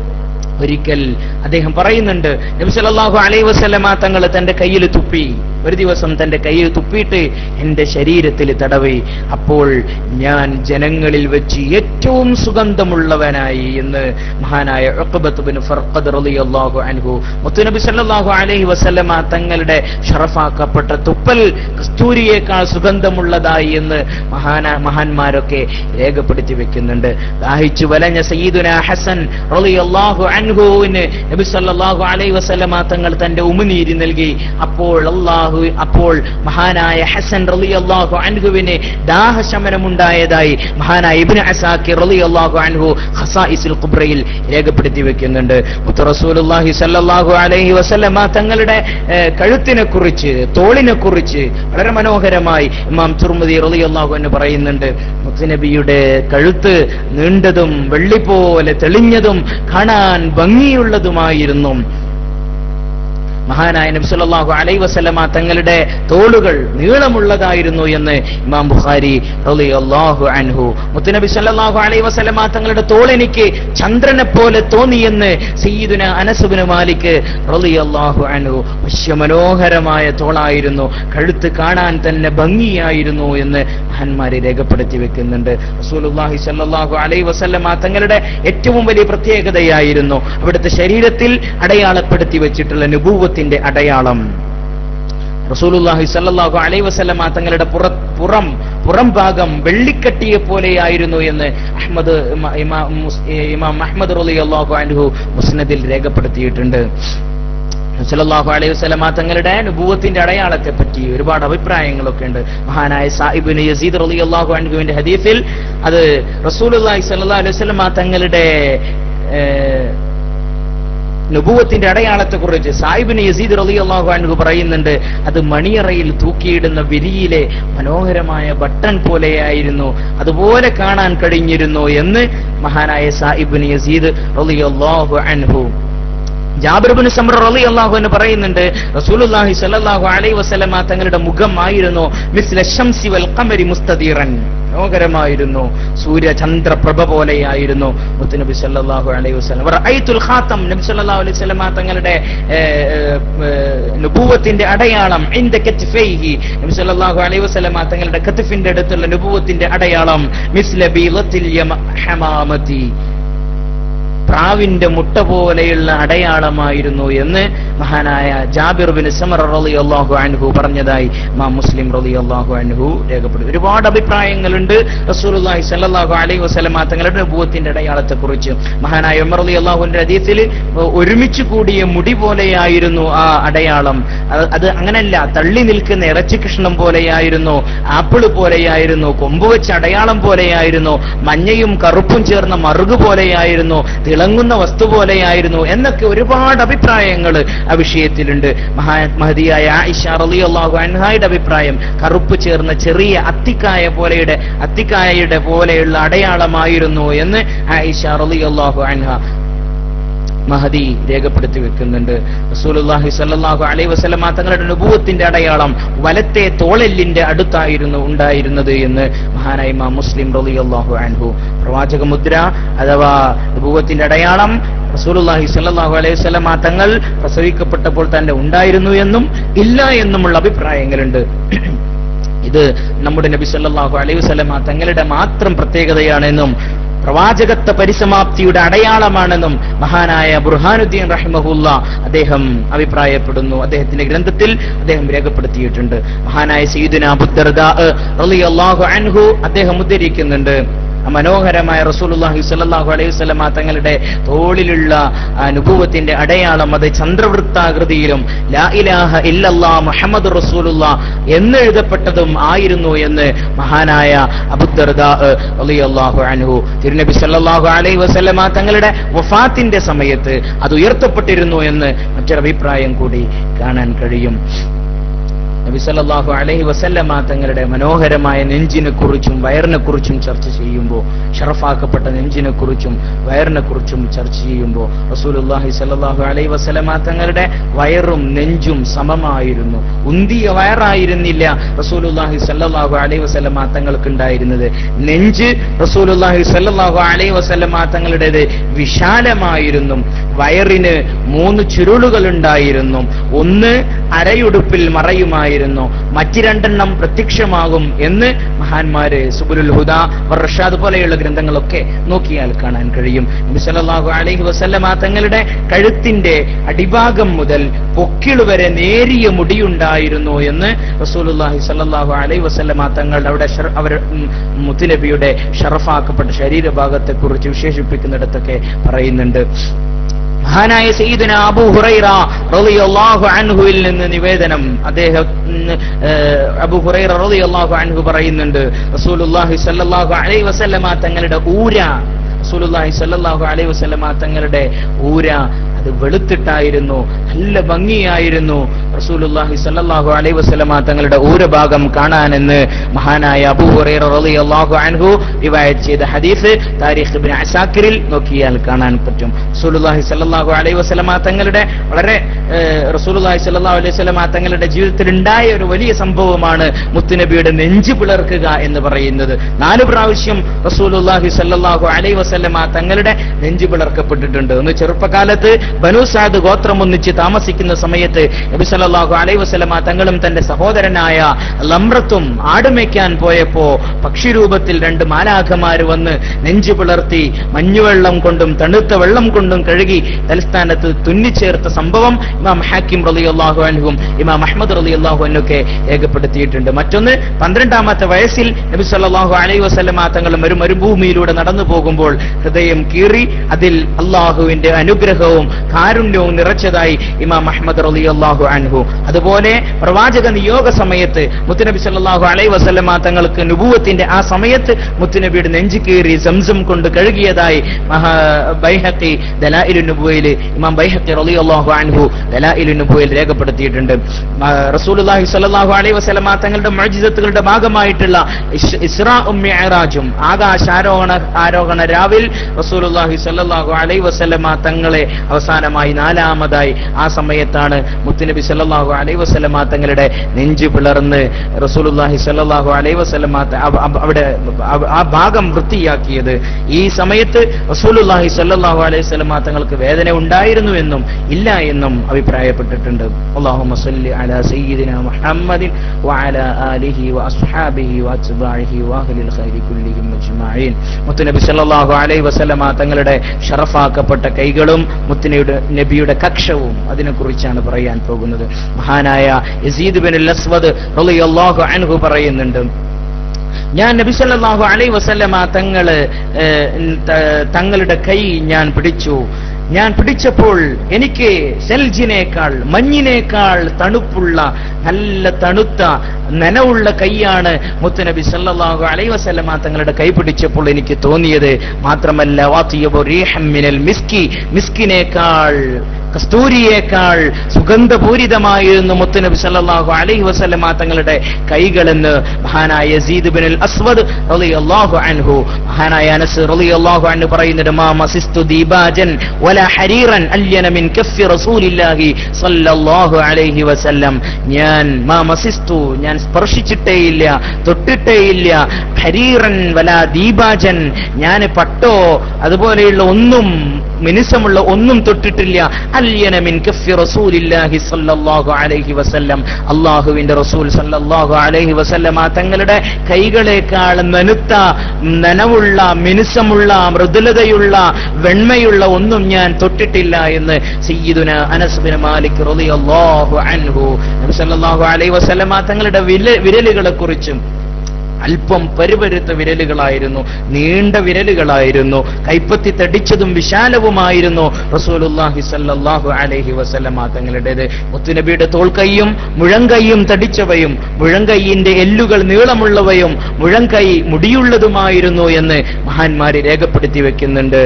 Speaker 1: ഒരിക്കൽ അദ്ദേഹം പറയുന്നുണ്ട് നബി സല്ലല്ലാഹു അലൈഹി വസല്ലമ തങ്ങൾ തന്റെ കയ്യിൽ തുപ്പി ഒരു ദിവസം തന്റെ കയ്യിൽ തുപ്പിയിട്ട് എന്റെ ശരീരത്തിൽ തടവി അപ്പോൾ ഞാൻ ജനങ്ങളിൽ വെച്ച് ഏറ്റവും സുഗന്ധമുള്ളവനായി എന്ന് മഹാനായ ഉഖബത്ത് ബിൻ ഫർഖദ് റളിയല്ലാഹു അൻഹു മുത്തുനബി സല്ലല്ലാഹു അലൈഹി വസല്ലമ തങ്ങളുടെ ഷറഫാക്കപ്പെട്ട തുപ്പൽ കസ്തൂരിയേക്കാൾ സുഗന്ധമുള്ളതായി എന്ന് മഹാന മഹാന്മാരൊക്കെ രേഖപ്പെടുത്തി വെക്കുന്നുണ്ട് ദാഹിച്ചു വലഞ്ഞ സയ്യിദുന ഹസൻ റളിയല്ലാഹു അൻഹുവിന് നബി സല്ലല്ലാഹു അലൈഹി വസല്ലമ തങ്ങൾ തന്റെ ഉമിനീര് നൽകി അപ്പോൾ അല്ലാഹു അപ്പോൾ മഹാനായ ഹസൻ റളിയല്ലാഹു അൻഹുവിന് ദാഹശമനമുണ്ടായതായി മഹാനായ ഇബ്നു അസാക്കിർ റളിയല്ലാഹു അൻഹു ഖസായിസുൽ ഖുബ്രയിൽ രേഖപ്പെടുത്തി വെക്കുന്നുണ്ട് മുത്ത് റസൂലുള്ളാഹി സല്ലല്ലാഹു അലൈഹി വസല്ലമ തങ്ങളുടെ ഏഹ്, കഴുത്തിനെ കുറിച്ച് തോളിനെ കുറിച്ച് വളരെ മനോഹരമായി ഇമാം തുർമുദി റളിയല്ലാഹു എന്ന് പറയുന്നുണ്ട് മുത്തുനബിയുടെ കഴുത്ത് നീണ്ടതും വെള്ളി പോലെ തെളിഞ്ഞതും കാണാൻ ഭംഗിയുള്ളതുമായിരുന്നു മഹാനായ നബി സല്ലല്ലാഹു അലൈഹി വസല്ലമ തങ്ങളുടെ തോളുകൾ നീളമുള്ളതായിരുന്നു എന്ന് ഇമാം ബുഖാരി റളിയല്ലാഹു അൻഹു മുത്തുനബി സല്ലല്ലാഹു അലൈഹി വസല്ലമ തങ്ങളുടെ തോൾ എനിക്ക് ചന്ദ്രനെ പോലെ തോന്നിയെന്ന് സയ്യിദുന അനസ് ഇബ്നു മാലിക് റളിയല്ലാഹു അൻഹു വശ്യമനോഹരമായ തോളായിരുന്നു കഴുത്ത് കാണാൻ തന്നെ ഭംഗിയായിരുന്നു എന്ന് മഹാന്മാരെ രേഖപ്പെടുത്തി വെക്കുന്നുണ്ട് റസൂലുള്ളാഹി സല്ലല്ലാഹു അലൈഹി വസല്ലമ തങ്ങളുടെ ഏറ്റവും വലിയ പ്രത്യേകതയായിരുന്നു അവിടുത്തെ ശരീരത്തിൽ അടയാളപ്പെടുത്തി വെച്ചിട്ടുള്ള നുബൂവത്തിന്റെ അടയാളം റസൂലുള്ളാഹി സല്ലല്ലാഹു അലൈഹി വസല്ലമ തങ്ങളുടെ പുറ പുറം പുറം ഭാഗം വെള്ളിക്കട്ടിയെ പോലെയായിരുന്നു എന്ന് അഹ്മദ് ഇമാ- ഇമാ- മുസ്- ഇമാം അഹ്മദ് റളിയല്ലാഹു അൻഹു മുസ്നദിൽ രേഖപ്പെടുത്തിയിട്ടുണ്ട് സല്ലല്ലാഹു അലൈഹി വസല്ലമ തങ്ങളുടെ നുബൂവത്തിന്റെ അടയാളത്തെ പറ്റി ഒരുപാട് അഭിപ്രായങ്ങളൊക്കെ ഉണ്ട് മഹാനായ സാഹിബിന് യസീദ് റളിയല്ലാഹു അൻഹുവിന്റെ ഹദീസിൽ അത് റസൂലുള്ളാഹി സ്വല്ലല്ലാഹു അലൈഹി വസല്ലമ തങ്ങളുടെ ഏഹ്, നുബൂവത്തിന്റെ അടയാളത്തെ കുറിച്ച് സാഹിബിന് യസീദ് റളിയല്ലാഹു അൻഹു പറയുന്നുണ്ട് അത് മണിയറയിൽ തൂക്കിയിടുന്ന വിരിയിലെ മനോഹരമായ ബട്ടൺ പോലെയായിരുന്നു അതുപോലെ കാണാൻ കഴിഞ്ഞിരുന്നു എന്ന് മഹാനായ സാഹിബിന് യസീദ് റളിയല്ലാഹു അൻഹു ജാബിർബിന് സമർ റളി അള്ളാഹു എന്ന് പറയുന്നുണ്ട് റസൂലുള്ളാഹി സ്വല്ലല്ലാഹു അലൈഹി വസല്ലമ തങ്ങളുടെ മുഖം ആയിരുന്നു മിസ്ല ശംസി വൽ ഖമരി മുസ്തദീറൻ മനോഹരമായിരുന്നു സൂര്യചന്ദ്ര പ്രഭ പോലെയായിരുന്നു മുത്തുനബി സല്ലല്ലാഹു അലൈഹി വസല്ലം റഅയ്തുൽ ഖാതം നബി സല്ലല്ലാഹു അലൈഹി വസല്ലമ തങ്ങളുടെ ഏഹ്, ഏഹ്, നുബുവത്തിന്റെ അടയാളം ഇൻദ കത്ഫൈഹി നബി സല്ലല്ലാഹു അലൈഹി വസല്ലമ തങ്ങളുടെ കത്ഫിന്റെ അടുത്തുള്ള നുബുവത്തിന്റെ അടയാളം മിസ്ല ബീളത്തിൽ യമ ഹമാമതി പ്രാവിന്റെ മുട്ട പോലെയുള്ള അടയാളമായിരുന്നു എന്ന് മഹാനായ ജാബിർ ബിൻ സമർ റളിയല്ലാഹു അൻഹു പറഞ്ഞതായി മാ മുസ്ലിം റളിയല്ലാഹു അൻഹു രേഖപ്പെടുത്തി ഒരുപാട് അഭിപ്രായങ്ങളുണ്ട് റസൂലുള്ളാഹി സ്വല്ലല്ലാഹു അലൈഹി വസല്ലമ തങ്ങളുടെ നബുവത്തിന്റെ അടയാളത്തെ കുറിച്ച് മഹാനായ ഉമർ റളിയല്ലാഹുവിന്റെ ഹദീസിൽ ഒരുമിച്ച് കൂടിയ മുടി പോലെയായിരുന്നു ആ അടയാളം അത് അത് അങ്ങനല്ല തള്ളി നിൽക്കുന്ന ഇറച്ചി കൃഷ്ണം പോലെയായിരുന്നു ആപ്പിള് പോലെയായിരുന്നു കൊമ്പ് വെച്ച അടയാളം പോലെയായിരുന്നു മഞ്ഞയും കറുപ്പും ചേർന്ന മറുക് പോലെയായിരുന്നു തിളങ്ങുന്ന വസ്തു പോലെയായിരുന്നു എന്നൊക്കെ ഒരുപാട് അഭിപ്രായങ്ങൾ ആ വിഷയത്തിലുണ്ട് മഹാ മഹതിയായ ആയിഷ റളിയല്ലാഹു അൻഹായുടെ അഭിപ്രായം കറുപ്പ് ചേർന്ന ചെറിയ അത്തിക്കായ പോലെയുടെ അത്തിക്കായയുടെ പോലെയുള്ള അടയാളമായിരുന്നു എന്ന് ആയിഷ റളിയല്ലാഹു അൻഹ മഹദി രേഖപ്പെടുത്തി വെക്കുന്നുണ്ട് റസൂലുള്ളാഹി സ്വല്ലല്ലാഹു അലൈഹി വസല്ലമ തങ്ങളുടെ നുബുവത്തിന്റെ അടയാളം വലത്തെ തോളെല്ലിന്റെ അടുത്തായിരുന്നു ഉണ്ടായിരുന്നത് എന്ന് മഹാനായ ഇമാം മുസ്ലിം റളിയല്ലാഹു അൻഹു പ്രവാചക മുദ്ര അഥവാ നുബുവത്തിന്റെ അടയാളം റസൂലുള്ളാഹി സ്വല്ലല്ലാഹു അലൈഹി വസല്ലമ തങ്ങൾ പ്രസവിക്കപ്പെട്ടപ്പോൾ തന്നെ ഉണ്ടായിരുന്നു എന്നും ഇല്ല എന്നുമുള്ള അഭിപ്രായങ്ങളുണ്ട് ഇത് നമ്മുടെ നബി സല്ലല്ലാഹു അലൈഹി വസല്ലമ തങ്ങളുടെ മാത്രം പ്രത്യേകതയാണെന്നും പ്രവാചകത്വ പരിസമാപ്തിയുടെ അടയാളമാണെന്നും മഹാനായ ബുർഹാനുദ്ദീൻ റഹിമഹുല്ല അദ്ദേഹം അഭിപ്രായപ്പെടുന്നു അദ്ദേഹത്തിന്റെ ഗ്രന്ഥത്തിൽ അദ്ദേഹം രേഖപ്പെടുത്തിയിട്ടുണ്ട് മഹാനായ സയ്യിദുന അബുദ്ദർദാ റളിയല്ലാഹു അൻഹു അദ്ദേഹം ഉദ്ധരിക്കുന്നുണ്ട് മനോഹരമായ റസൂലുള്ളാഹി സ്വല്ലല്ലാഹു അലൈഹി വസല്ലമ തങ്ങളുടെ തോളിലുള്ള ആ നുബുവത്തിന്റെ അടയാളം അത് ചന്ദ്രവൃത്താകൃതിയിലും ലാ ഇലാഹ ഇല്ലല്ലാ മുഹമ്മദ് റസൂലുള്ള എന്നെഴുതപ്പെട്ടതും ആയിരുന്നു എന്ന് മഹാനായ അബുദ്ദർദാ റളിയല്ലാഹു അൻഹു തിരുനബി സല്ലല്ലാഹു അലൈഹി വസല്ലമ തങ്ങളുടെ വഫാത്തിന്റെ സമയത്ത് അത് ഉയർത്തപ്പെട്ടിരുന്നു എന്ന് മറ്റൊരഭിപ്രായം കൂടി കാണാൻ കഴിയും നബി സല്ലല്ലാഹു അലൈഹി വസല്ലമ തങ്ങളുടെ മനോഹരമായ നെഞ്ചിനെ കുറിച്ചും വയറിനെ കുറിച്ചും ചർച്ച ചെയ്യുമ്പോൾ ഷറഫാക്കപ്പെട്ട നെഞ്ചിനെ കുറിച്ചും വയറിനെ കുറിച്ചും ചർച്ച ചെയ്യുമ്പോൾ റസൂലുള്ളാഹി സല്ലല്ലാഹു അലൈഹി വസല്ലമ തങ്ങളുടെ വയറും നെഞ്ചും സമമായിരുന്നു ഉന്തിയ വയറായിരുന്നില്ല റസൂലുള്ളാഹി സല്ലല്ലാഹു അലൈഹി വസല്ലമ തങ്ങൾക്ക് ഉണ്ടായിരുന്നത് നെഞ്ച് റസൂലുള്ളാഹി സല്ലല്ലാഹു അലൈഹി വസല്ലമ തങ്ങളുടേത് വിശാലമായിരുന്നു വയറിന് മൂന്ന് ചുരുളുകൾ ഉണ്ടായിരുന്നു ഒന്ന് അരയുടുപ്പിൽ മറയുമായിരുന്നു മറ്റ് രണ്ടെണ്ണം പ്രത്യക്ഷമാകും എന്ന് മഹാന്മാര് സുബുലുൽ ഹുദ വർഷാദ് പോലെയുള്ള ഗ്രന്ഥങ്ങളൊക്കെ നോക്കിയാൽ കാണാൻ കഴിയും നബി സല്ലല്ലാഹു അലൈഹി വസല്ലമ തങ്ങളുടെ കഴുത്തിന്റെ അടിഭാഗം മുതൽ പൊക്കിള് വരെ നേരിയ മുടിയുണ്ടായിരുന്നു എന്ന് റസൂലുള്ളാഹി സല്ലല്ലാഹു അലൈഹി വസല്ലമ തങ്ങളുടെ അവിടെ ഷർ- അവർ ഉം, മുത്തുനബിയുടെ ഷറഫാക്കപ്പെട്ട ശരീരഭാഗത്തെ കുറിച്ച് വിശേഷിപ്പിക്കുന്നിടത്തൊക്കെ പറയുന്നുണ്ട് മഹാനായ സയ്യിദുന അബൂ ഹുറൈറ റളിയല്ലാഹു അൻഹുവിൽ നിന്ന് നിവേദനം അദ്ദേഹം ഉം, ഏഹ്, അബൂ ഹുറൈറ റളിയല്ലാഹു അൻഹു പറയുന്നുണ്ട് റസൂലുള്ളാഹി സ്വല്ലല്ലാഹു അലൈഹി വസല്ലമ തങ്ങളുടെ ഊര റസൂലുള്ളാഹി സ്വല്ലല്ലാഹു അലൈഹി വസല്ലമ തങ്ങളുടെ ഊര അത് വെളുത്തിട്ടായിരുന്നു നല്ല ഭംഗിയായിരുന്നു റസൂലുള്ളാഹി സ്വല്ലല്ലാഹു അലൈഹി വസല്ലമ തങ്ങളുടെ ഊരഭാഗം കാണാനെന്ന് മഹാനായ അബൂ ഹുറൈറ റളിയല്ലാഹു അൻഹു റിവായത്ത് ചെയ്ത ഹദീസ് താരിഖ് ഇബ്നു അസാക്കിറിൽ നോക്കിയാൽ കാണാൻ പറ്റും റസൂലുള്ളാഹി സ്വല്ലല്ലാഹു അലൈഹി വസല്ലമ തങ്ങളുടെ വളരെ ഏഹ്, റസൂലുള്ളാഹി സ്വല്ലല്ലാഹു അലൈഹി വസല്ലമ തങ്ങളുടെ ജീവിതത്തിൽ ഉണ്ടായ ഒരു വലിയ സംഭവമാണ് മുത്തുനബിയുടെ നെഞ്ചു പിളർക്കുക എന്ന് പറയുന്നത് നാല് പ്രാവശ്യം റസൂലുള്ളാഹി സ്വല്ലല്ലാഹു അലൈഹി വസല്ലമ തങ്ങളുടെ നെഞ്ചു പിളർക്കപ്പെട്ടിട്ടുണ്ട് ഒന്ന് ചെറുപ്പകാലത്ത് ബനു സാദ് ഗോത്രം ഒന്നിച്ച് താമസിക്കുന്ന സമയത്ത് നബി സല്ലല്ലാഹു അലൈഹി വസല്ലമ തങ്ങളും തന്റെ സഹോദരനായ ലംറത്തും ആടുമേയ്ക്കാൻ പോയപ്പോ പക്ഷിരൂപത്തിൽ രണ്ട് മാലാഖമാര് വന്ന് നെഞ്ചു പിളർത്തി മഞ്ഞുവെള്ളം കൊണ്ടും തണുത്ത വെള്ളം കൊണ്ടും കഴുകി തലസ്ഥാനത്ത് തുന്നിച്ചേർത്ത സംഭവം ഇമാം ഹാക്കിം റളിയല്ലാഹു അൻഹും ഇമാം അഹ്മദ് റളിയല്ലാഹു അൻഹുക്കെ രേഖപ്പെടുത്തിയിട്ടുണ്ട് മറ്റൊന്ന് പന്ത്രണ്ടാമത്തെ വയസ്സിൽ നബി സല്ലല്ലാഹു അലൈഹി വസല്ലമ തങ്ങളും ഒരു മരുഭൂമിയിലൂടെ നടന്നു പോകുമ്പോൾ ഹൃദയം കീറി അതിൽ അള്ളാഹുവിന്റെ അനുഗ്രഹവും കാരുണ്യവും നിറച്ചതായി ഇമാം അഹ്മദ് റളിയല്ലാഹു അൻഹു അതുപോലെ പ്രവാചക നിയോഗ സമയത്ത് മുത്തുനബി സല്ലല്ലാഹു അലൈഹി വസല്ലമ തങ്ങൾക്ക് നുബുവത്തിന്റെ ആ സമയത്ത് മുത്തുനബിയുടെ നെഞ്ചു കീറി സംസം കൊണ്ട് കഴുകിയതായി മഹാ ബൈഹഖി ദലായിലു നുബുവയിൽ ഇമാം ബൈഹഖി റളിയല്ലാഹു അൻഹു ദലായിലു നുബുവയിൽ രേഖപ്പെടുത്തിയിട്ടുണ്ട് ആ, റസൂലുള്ളാഹി സ്വല്ലല്ലാഹു അലൈഹി വസല്ലമ തങ്ങളുടെ മുഅ്ജിസത്തുകളുടെ ഭാഗമായിട്ടുള്ള ഇസ്- ഇസ്രാഉം മിഅ്റാജും ആകാശാരോഹണ ആരോഹണ രാവിൽ റസൂലുള്ളാഹി സ്വല്ലല്ലാഹു അലൈഹി വസല്ലമ തങ്ങളെ അവസാന അവസാനമായി നാലാമതായി ആ സമയത്താണ് മുത്തുനബി സല്ലല്ലാഹു അലൈഹി വസല്ലമ തങ്ങളുടെ നെഞ്ചു പിളർന്ന് റസൂലുള്ളാഹി സല്ലല്ലാഹു അലൈഹി വസല്ലമ ത- അവ- അവ- അവിടെ അവ- ആ ഭാഗം വൃത്തിയാക്കിയത് ഈ സമയത്ത് റസൂലുള്ളാഹി സല്ലല്ലാഹു അലൈഹി വസല്ലമ തങ്ങൾക്ക് വേദന ഉണ്ടായിരുന്നു എന്നും ഇല്ല എന്നും അഭിപ്രായപ്പെട്ടിട്ടുണ്ട് അല്ലാഹുമ്മ സല്ലി അലാ സയ്യിദിന മുഹമ്മദിൻ വഅലാ ആലിഹി വഅസ്ഹാബിഹി വഅത്ബാഇഹി വഅഹ്ലിൽ ഖൈരി കുല്ലിഹിം അജ്മഈൻ മുത്തുനബി സല്ലല്ലാഹു അലൈഹി വസല്ലമ തങ്ങളുടെ ഷറഫാക്കപ്പെട്ട കൈകളും മുത്തുനബിയുടെ നബിയുടെ കക്ഷവും അതിനെക്കുറിച്ചാണ് പറയാൻ പോകുന്നത് മഹാനായ യസീദ് ബിൻ അസ്വദ് റളിയല്ലാഹു അൻഹു പറയുന്നുണ്ട് ഞാൻ നബി സല്ലല്ലാഹു അലൈഹി വസല്ലമ തങ്ങള് ഏഹ്, ത- തങ്ങളുടെ കൈ ഞാൻ പിടിച്ചു ഞാൻ പിടിച്ചപ്പോൾ എനിക്ക് സെൽജിനേക്കാൾ മഞ്ഞിനേക്കാൾ തണുപ്പുള്ള നല്ല തണുത്ത നനവുള്ള കൈയാണ് മുത്തുനബി സല്ലല്ലാഹു അലൈഹി വസല്ലമ തങ്ങളുടെ കൈ പിടിച്ചപ്പോൾ എനിക്ക് തോന്നിയത് മാത്രമല്ല വാത്തിയബു റീഹം മിനൽ മിസ്കി മിസ്കിനേക്കാൾ കസ്തൂരിയേക്കാൾ സുഗന്ധപൂരിതമായിരുന്നു മുത്തുനബി സല്ലല്ലാഹു അലൈഹി വസല്ലമ തങ്ങളുടെ കൈകളെന്ന് മഹാനായ യസീദ് ബിൻ അൽ അസ്വദ് റളിയല്ലാഹു അൻഹു മഹാനായ അനസ് റളിയല്ലാഹു അൻഹു പറയുന്നുണ്ട് മാ മസിസ്തു ദീബാജൻ വല ഹരീറൻ അല്യന മിൻ കഫി റസൂലില്ലാഹി സല്ലല്ലാഹു അലൈഹി വസല്ലം ഞാൻ മാ മസിസ്തു ഞാൻ സ്പർശിച്ചിട്ടേയില്ല തൊട്ടിട്ടേയില്ല ഹരീറൻ വല ദീബാജൻ ഞാൻ പട്ടോ അതുപോലെയുള്ള ഒന്നും മിനുസമുള്ള ഒന്നും തൊട്ടിട്ടില്ല അല്യന മിൻ കഫി റസൂലില്ലാഹി സല്ലല്ലാഹു അലൈഹി വസല്ലം അള്ളാഹുവിന്റെ റസൂൽ സല്ലല്ലാഹു അലൈഹി വസല്ലം ആ തങ്ങളുടെ കൈകളേക്കാൾ നനുത്ത നനവുള്ള മിനുസമുള്ള മൃദുലതയുള്ള വെണ്മയുള്ള ഒന്നും ഞാൻ തൊട്ടിട്ടില്ല എന്ന് സയ്യിദുന അനസ് ബിൻ മാലിക് റളിയല്ലാഹു അൻഹു നബി സല്ലല്ലാഹു അലൈഹി വസല്ലം ആ തങ്ങളുടെ വില വിരലുകളെ കുറിച്ചും അല്പം പരുപരുത്ത വിരലുകളായിരുന്നു നീണ്ട വിരലുകളായിരുന്നു കൈപ്പത്തി തടിച്ചതും വിശാലവുമായിരുന്നു റസൂലുള്ളാഹി സല്ലല്ലാഹു അലൈഹി വസല്ലമ തങ്ങളുടേത് മുത്തുനബിയുടെ തോൾക്കൈയും മുഴങ്കൈയും തടിച്ചവയും മുഴങ്കൈയിന്റെ എല്ലുകൾ നീളമുള്ളവയും മുഴങ്കൈ മുടിയുള്ളതുമായിരുന്നു എന്ന് മഹാന്മാര് രേഖപ്പെടുത്തി വെക്കുന്നുണ്ട്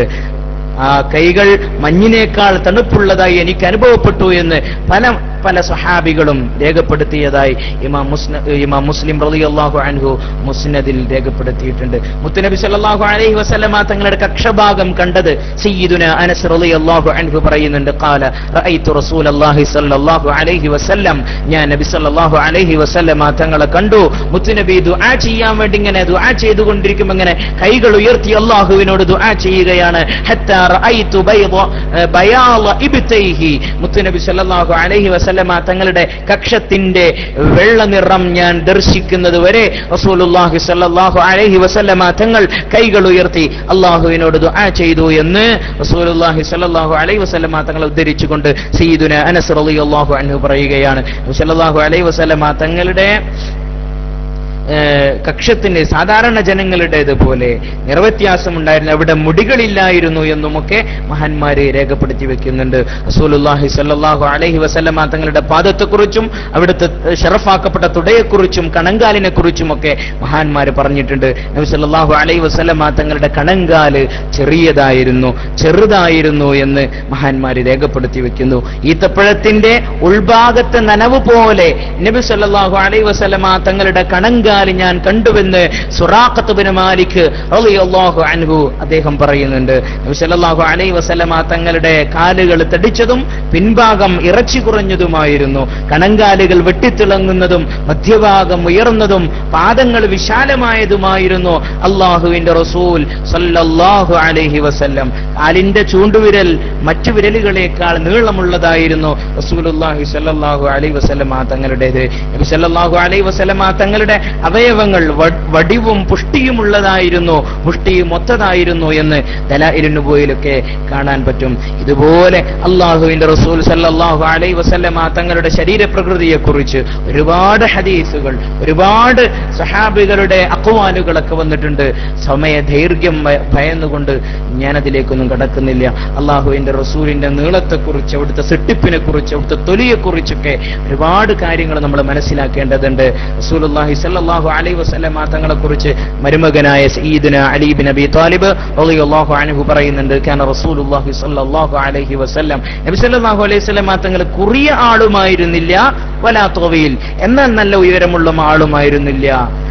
Speaker 1: ആ കൈകൾ മഞ്ഞിനേക്കാൾ തണുപ്പുള്ളതായി എനിക്ക് അനുഭവപ്പെട്ടു എന്ന് പല പല സഹാബികളും രേഖപ്പെടുത്തിയതായി ഇമാം മുസ്ന ഇമാം മുസ്ലിം റളിയല്ലാഹു അൻഹു മുസ്നദിൽ രേഖപ്പെടുത്തിയിട്ടുണ്ട് മുത്തുനബി സല്ലല്ലാഹു അലൈഹി വസല്ലമ തങ്ങളുടെ കക്ഷഭാഗം കണ്ടത് സയ്യിദുന അനസ് റളിയല്ലാഹു അൻഹു പറയുന്നുണ്ട് ഖാല റഅയ്തു റസൂലല്ലാഹി സല്ലല്ലാഹു അലൈഹി വസല്ലം ഞാൻ നബി സല്ലല്ലാഹു അലൈഹി വസല്ലമ തങ്ങളെ കണ്ടു മുത്തുനബി ദുആ ചെയ്യാൻ വേണ്ടി ഇങ്ങനെ ദുആ ചെയ്തുകൊണ്ടിരിക്കും ഇങ്ങനെ കൈകൾ ഉയർത്തി അള്ളാഹുവിനോട് ദുആ ചെയ്യുകയാണ് ഹത്താ റഅയ്തു ബൈദ ബയാള ഇബ്തൈഹി മുത്തുനബി സല്ലല്ലാഹു അലൈഹി വസല്ലമ തങ്ങളുടെ കക്ഷത്തിന്റെ വെള്ള നിറം ഞാൻ ദർശിക്കുന്നത് വരെ റസൂലുള്ളാഹി സല്ലല്ലാഹു അലൈഹി വസല്ലമ തങ്ങൾ കൈകൾ ഉയർത്തി അള്ളാഹുവിനോട് ദുആ ചെയ്തു എന്ന് റസൂലുള്ളാഹി സല്ലല്ലാഹു അലൈഹി വസല്ലമ തങ്ങളെ ഉദ്ധരിച്ചുകൊണ്ട് സയ്യിദുന അനസ് റളിയല്ലാഹു അൻഹു പറയുകയാണ് സല്ലല്ലാഹു അലൈഹി വസല്ലമ തങ്ങളുടെ ഏഹ് കക്ഷത്തിന് സാധാരണ ജനങ്ങളുടേതുപോലെ നിറവ്യത്യാസമുണ്ടായിരുന്നു അവിടെ മുടികളില്ലായിരുന്നു എന്നുമൊക്കെ മഹാന്മാര് രേഖപ്പെടുത്തി വെക്കുന്നുണ്ട് റസൂലുള്ളാഹി സ്വല്ലല്ലാഹു അലൈഹി വസല്ലമ തങ്ങളുടെ പാദത്തെക്കുറിച്ചും അവിടുത്തെ ഷറഫാക്കപ്പെട്ട തുടയെക്കുറിച്ചും കണങ്കാലിനെ കുറിച്ചുമൊക്കെ മഹാന്മാര് പറഞ്ഞിട്ടുണ്ട് നബി സല്ലല്ലാഹു അലൈഹി വസല്ലമ തങ്ങളുടെ കണങ്കാല് ചെറിയതായിരുന്നു ചെറുതായിരുന്നു എന്ന് മഹാന്മാര് രേഖപ്പെടുത്തി വെക്കുന്നു ഈത്തപ്പഴത്തിന്റെ ഉൾഭാഗത്തെ നനവ് പോലെ നബി സല്ലല്ലാഹു അലൈഹി വസല്ലമ തങ്ങളുടെ കണങ്കാല് ഞാൻ കണ്ടുവെന്ന് സുറാഖത്ത് ബിൻ മാലിക് റളിയല്ലാഹു അൻഹു അദ്ദേഹം പറയുന്നുണ്ട് നബി സല്ലല്ലാഹു അലൈഹി വസല്ലമ തങ്ങളുടെ കാലുകൾ തടിച്ചതും പിൻഭാഗം ഇറച്ചി കുറഞ്ഞതുമായിരുന്നു കണങ്കാലുകൾ വെട്ടിത്തിളങ്ങുന്നതും മധ്യഭാഗം ഉയർന്നതും പാദങ്ങൾ വിശാലമായതുമായിരുന്നു അള്ളാഹുവിന്റെ റസൂൽ സല്ലല്ലാഹു അലൈഹി വസല്ലം കാലിന്റെ ചൂണ്ടുവിരൽ മറ്റു വിരലുകളേക്കാൾ നീളമുള്ളതായിരുന്നു റസൂലുള്ളാഹി സല്ലല്ലാഹു അലൈഹി വസല്ലം തങ്ങളുടേത് നബി സല്ലല്ലാഹു അലൈഹി വസല്ലം തങ്ങളുടെ അവയവങ്ങൾ വ- വടിവും പുഷ്ടിയുമുള്ളതായിരുന്നു പുഷ്ടിയും ഒത്തതായിരുന്നു എന്ന് ദലായിലുനുബോയിലൊക്കെ കാണാൻ പറ്റും ഇതുപോലെ അള്ളാഹുവിന്റെ റസൂൽ സല്ലല്ലാഹു അലൈഹി വസല്ലമ തങ്ങളുടെ ശരീരപ്രകൃതിയെ കുറിച്ച് ഒരുപാട് ഹദീസുകൾ ഒരുപാട് സഹാബികളുടെ അക്വാലുകളൊക്കെ വന്നിട്ടുണ്ട് സമയ ദൈർഘ്യം ഭയ- ഭയന്നുകൊണ്ട് ഞാൻ അതിലേക്കൊന്നും കടക്കുന്നില്ല അള്ളാഹുവിന്റെ റസൂലിന്റെ നീളത്തെക്കുറിച്ച് അവിടുത്തെ സെട്ടിപ്പിനെ കുറിച്ച് അവിടുത്തെ തൊലിയെക്കുറിച്ചൊക്കെ ഒരുപാട് കാര്യങ്ങൾ നമ്മൾ മനസ്സിലാക്കേണ്ടതുണ്ട് റസൂലുള്ളാഹി സല്ലല്ലാഹു അലൈഹി വസല്ലമ തങ്ങളെ കുറിച്ച് മരുമകനായ സയ്യിദുന അലി ബിൻ അബി താലിബ് റളിയല്ലാഹു അൻഹു പറയുന്നുണ്ട് കാന റസൂലുള്ളാഹി സല്ലല്ലാഹു അലൈഹി വസല്ലം നബി സല്ലല്ലാഹു അലൈഹി വസല്ലമ തങ്ങൾ കുറിയ ആളുമായിരുന്നില്ല വലാ തൊവയിൽ എന്നാൽ നല്ല ഉയരമുള്ള ആളുമായിരുന്നില്ല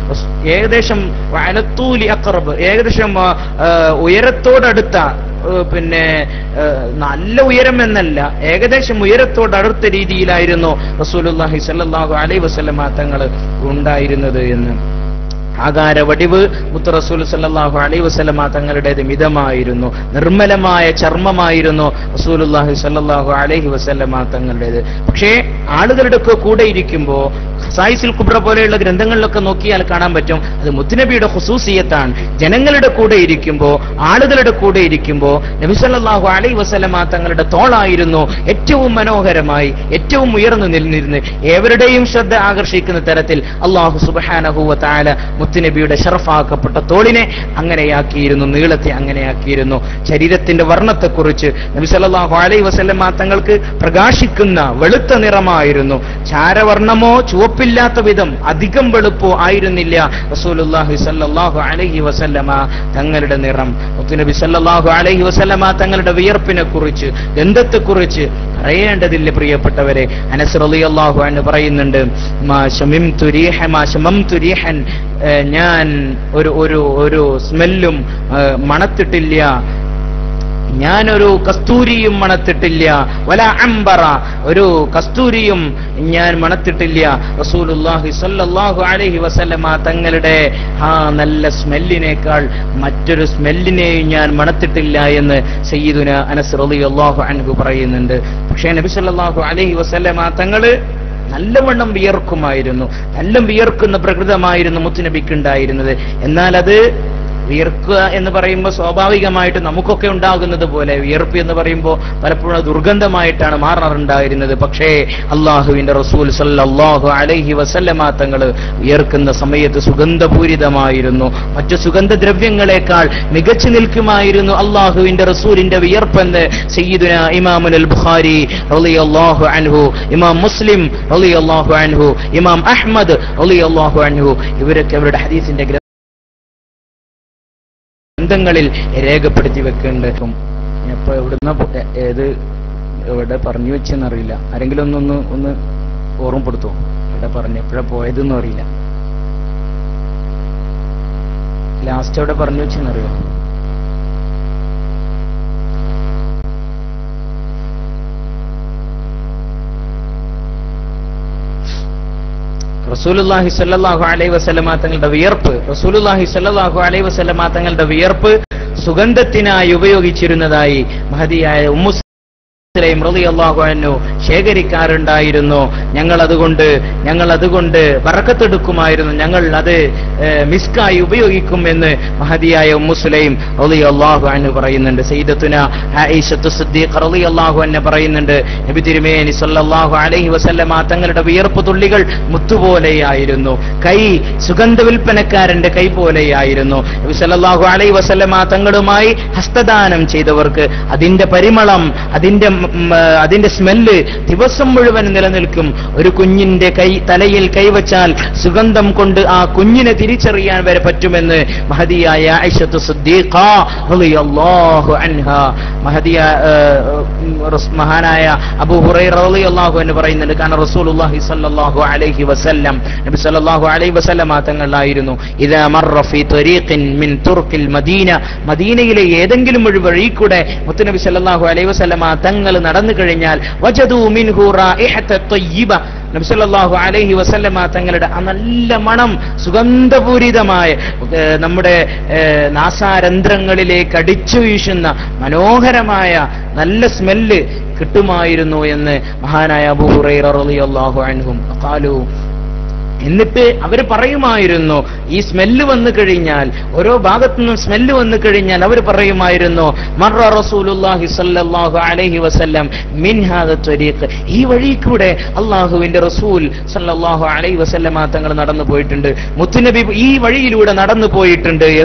Speaker 1: റസ്- ഏകദേശം വലത്തൂലി അക്രബ് ഏകദേശം ആ, ആ, ഉയരത്തോടടുത്ത ആ, പിന്നെ ആ, നല്ല ഉയരം എന്നല്ല ഏകദേശം ഉയരത്തോടടുത്ത രീതിയിലായിരുന്നു റസൂലുള്ളാഹി സ്വല്ലല്ലാഹു അലൈഹി വസല്ലമ തങ്ങൾ ഉണ്ടായിരുന്നത് എന്ന് ആകാര വടിവ് മുത്ത് റസൂൽ സല്ലല്ലാഹു അലൈഹി വസല്ലമ തങ്ങളുടേത് മിതമായിരുന്നു നിർമ്മലമായ ചർമ്മമായിരുന്നു റസൂലുള്ളാഹി സല്ലല്ലാഹു അലൈഹി വസല്ലമ തങ്ങളുടേത് പക്ഷേ ആളുകളുടെ ഒക്കെ കൂടെ ഇരിക്കുമ്പോൾ സായിസുൽ കുബ്ര പോലെയുള്ള ഗ്രന്ഥങ്ങളിലൊക്കെ നോക്കിയാൽ കാണാൻ പറ്റും അത് മുത്തുനബിയുടെ ഹുസൂസിയത്താണ് ജനങ്ങളുടെ കൂടെ ഇരിക്കുമ്പോൾ ആളുകളുടെ കൂടെ ഇരിക്കുമ്പോൾ നബി സല്ലല്ലാഹു അലൈഹി വസല്ലമ തങ്ങളുടെ തോളായിരുന്നു ഏറ്റവും മനോഹരമായി ഏറ്റവും ഉയർന്നു നിന്നിരുന്ന് ഏവരുടെയും ശ്രദ്ധ ആകർഷിക്കുന്ന തരത്തിൽ അള്ളാഹു സുബ്ഹാനഹു വ തആല മുത്തുനബിയുടെ ഷറഫാക്കപ്പെട്ട തോളിനെ അങ്ങനെയാക്കിയിരുന്നു നീളത്തെ അങ്ങനെയാക്കിയിരുന്നു ശരീരത്തിന്റെ വർണ്ണത്തെക്കുറിച്ച് നബി സല്ലല്ലാഹു അലൈഹി വസല്ലമ തങ്ങൾക്ക് പ്രകാശിക്കുന്ന വെളുത്ത നിറമായിരുന്നു ചാരവർണ്ണമോ ചുവപ്പില്ലാത്ത വിധം അധികം വെളുപ്പോ ആയിരുന്നില്ല റസൂലുള്ളാഹി സല്ലല്ലാഹു അലൈഹി വസല്ലമ തങ്ങളുടെ നിറം മുത്തുനബി സല്ലല്ലാഹു അലൈഹി വസല്ലമ തങ്ങളുടെ വിയർപ്പിനെ കുറിച്ച് ഗന്ധത്തെക്കുറിച്ച് പറയേണ്ടതില്ല പ്രിയപ്പെട്ടവരെ അനസ് റളിയല്ലാഹു അൻഹു പറയുന്നുണ്ട് മാ ശമിംതു റീഹ മാ ശമംതു റീഹൻ ഏഹ് ഞാൻ ഒരു ഒരു ഒരു സ്മെല്ലും ഏഹ് മണത്തിട്ടില്ല ഞാനൊരു കസ്തൂരിയും മണത്തിട്ടില്ല വല അംബറ ഒരു കസ്തൂരിയും ഞാൻ മണത്തിട്ടില്ല റസൂലുള്ളാഹി സ്വല്ലല്ലാഹു അലൈഹി വസല്ലമ തങ്ങളുടെ ആ നല്ല സ്മെല്ലിനേക്കാൾ മറ്റൊരു സ്മെല്ലിനെയും ഞാൻ മണത്തിട്ടില്ല എന്ന് സയ്യിദുന അനസ് റളിയല്ലാഹു അൻഹു പറയുന്നുണ്ട് പക്ഷേ നബി സല്ലല്ലാഹു അലൈഹി വസല്ലമ തങ്ങള് നല്ലവണ്ണം വിയർക്കുമായിരുന്നു നല്ല വിയർക്കുന്ന പ്രകൃതമായിരുന്നു മുത്തുനബിക്ക് ഉണ്ടായിരുന്നത് എന്നാൽ അത് വിയർക്കുക എന്ന് പറയുമ്പോൾ സ്വാഭാവികമായിട്ട് നമുക്കൊക്കെ ഉണ്ടാകുന്നത് പോലെ വിയർപ്പ് എന്ന് പറയുമ്പോൾ പലപ്പോഴും അത് ദുർഗന്ധമായിട്ടാണ് മാറാറുണ്ടായിരുന്നത് പക്ഷേ അള്ളാഹുവിന്റെ റസൂൽ സല്ലല്ലാഹു അലൈഹി വസല്ലമ തങ്ങൾ വിയർക്കുന്ന സമയത്ത് സുഗന്ധപൂരിതമായിരുന്നു മറ്റു സുഗന്ധദ്രവ്യങ്ങളെക്കാൾ മികച്ചു നിൽക്കുമായിരുന്നു അള്ളാഹുവിന്റെ റസൂലിന്റെ വിയർപ്പെന്ന് സയ്യിദുന ഇമാമുൽ അൽ ബുഖാരി റളിയല്ലാഹു അൻഹു ഇമാം മുസ്ലിം റളിയല്ലാഹു അൻഹു ഇമാം അഹ്മദ് റളിയല്ലാഹു അൻഹു ഇവരൊക്കെ അവരുടെ ഹദീസിന്റെ ഗ്രന്ഥങ്ങളിൽ രേഖപ്പെടുത്തി വെക്കേണ്ടതും എപ്പോ എവിടുന്ന പോ- ഏത് എവിടെ പറഞ്ഞു വെച്ചെന്നറിയില്ല ആരെങ്കിലും ഒന്നൊന്ന് ഒന്ന് ഓർമ്മപ്പെടുത്തോ എവിടെ പറഞ്ഞു എപ്പോഴാ പോയതെന്നും അറിയില്ല ലാസ്റ്റ് എവിടെ പറഞ്ഞു വെച്ചെന്നറിയോ റസൂലുള്ളാഹി സ്വല്ലല്ലാഹു അലൈഹി വസല്ലമ തങ്ങളുടെ വിയർപ്പ് റസൂലുള്ളാഹി സ്വല്ലല്ലാഹു അലൈഹി വസല്ലമ തങ്ങളുടെ വിയർപ്പ് സുഗന്ധത്തിനായി ഉപയോഗിച്ചിരുന്നതായി മഹതിയായ ഉമ്മു സലൈം റളിയല്ലാഹു അൻഹു ശേഖരിക്കാറുണ്ടായിരുന്നു ഞങ്ങൾ അതുകൊണ്ട് ഞങ്ങൾ അതുകൊണ്ട് വറക്കത്തെടുക്കുമായിരുന്നു ഞങ്ങൾ അത് ഏഹ്, മിസ്കായി ഉപയോഗിക്കും എന്ന് മഹതിയായ ഉമ്മുസുലൈം റളിയല്ലാഹു അൻഹു പറയുന്നുണ്ട് സയ്യിദത്തുന ആയിഷത്തു സിദ്ദീഖ റളിയല്ലാഹു അൻഹ പറയുന്നുണ്ട് നബി തിരുമേനി സല്ലല്ലാഹു അലൈഹി വസല്ലമ തങ്ങളുടെ വിയർപ്പ് തുള്ളികൾ മുത്തുപോലെയായിരുന്നു കൈ സുഗന്ധ വിൽപ്പനക്കാരന്റെ കൈ പോലെയായിരുന്നു നബി സല്ലല്ലാഹു അലൈഹി വസല്ലമ തങ്ങളുമായി ഹസ്തദാനം ചെയ്തവർക്ക് അതിന്റെ പരിമളം അതിന്റെ ഉം, ആ, അതിന്റെ സ്മെല്ല് ദിവസം മുഴുവൻ നിലനിൽക്കും ഒരു കുഞ്ഞിന്റെ കൈ തലയിൽ കൈവച്ചാൽ സുഗന്ധം കൊണ്ട് ആ കുഞ്ഞിനെ തിരിച്ചറിയാൻ വരെ പറ്റുമെന്ന് മഹദിയായ ആയിഷത്തു സിദ്ദീഖ റളിയല്ലാഹു അൻഹ മഹദിയ ആ, ഉം, റസ്- മഹാനായ അബൂ ഹുറൈറ റളിയല്ലാഹു എന്ന് പറയുന്നുണ്ട് കാരണം റസൂലുള്ളാഹി സ്വല്ലല്ലാഹു അലൈഹി വസല്ലം നബി സല്ലല്ലാഹു അലൈഹി വസല്ലം തങ്ങളായിരുന്നു ഇദാ മർറ ഫീ ത്വരീഖിൻ മിൻ തുർക്കിൽ മദീന മദീനയിലെ ഏതെങ്കിലും ഒരു വഴി കൂടെ മുത്തുനബി സല്ലല്ലാഹു അലൈഹി വസല്ലമ തങ്ങൾ നടന്നു കഴിഞ്ഞാൽ വജദൂ മിൻഹു റായിഹത ത്വയ്യിബ നബി സല്ലല്ലാഹു അലൈഹി വസല്ലമ തങ്ങളുടെ ആ നല്ല മണം സുഗന്ധപൂരിതമായ ഏഹ്, നമ്മുടെ ഏഹ്, നാസാരന്ധ്രങ്ങളിലേക്ക് അടിച്ചു വീശുന്ന മനോഹരമായ നല്ല സ്മെല്ല് കിട്ടുമായിരുന്നു എന്ന് മഹാനായ അബൂ ഹുറൈറ റളിയല്ലാഹു അൻഹും ഖാലു എന്നിട്ട് അവർ പറയുമായിരുന്നു ഈ സ്മെല്ല് വന്നു കഴിഞ്ഞാൽ ഓരോ ഭാഗത്തു നിന്നും സ്മെല്ല് വന്നു കഴിഞ്ഞാൽ അവർ പറയുമായിരുന്നു മർറ റസൂലുള്ളാഹി സ്വല്ലല്ലാഹു അലൈഹി വസല്ലം മിൻ ഹാദ ത്വരീഖ് ഈ വഴി കൂടെ അള്ളാഹുവിന്റെ റസൂൽ സല്ലല്ലാഹു അലൈഹി വസല്ലമ തങ്ങൾ നടന്നു പോയിട്ടുണ്ട് മുത്തുനബി ഈ വഴിയിലൂടെ നടന്നു പോയിട്ടുണ്ട് എന്ന്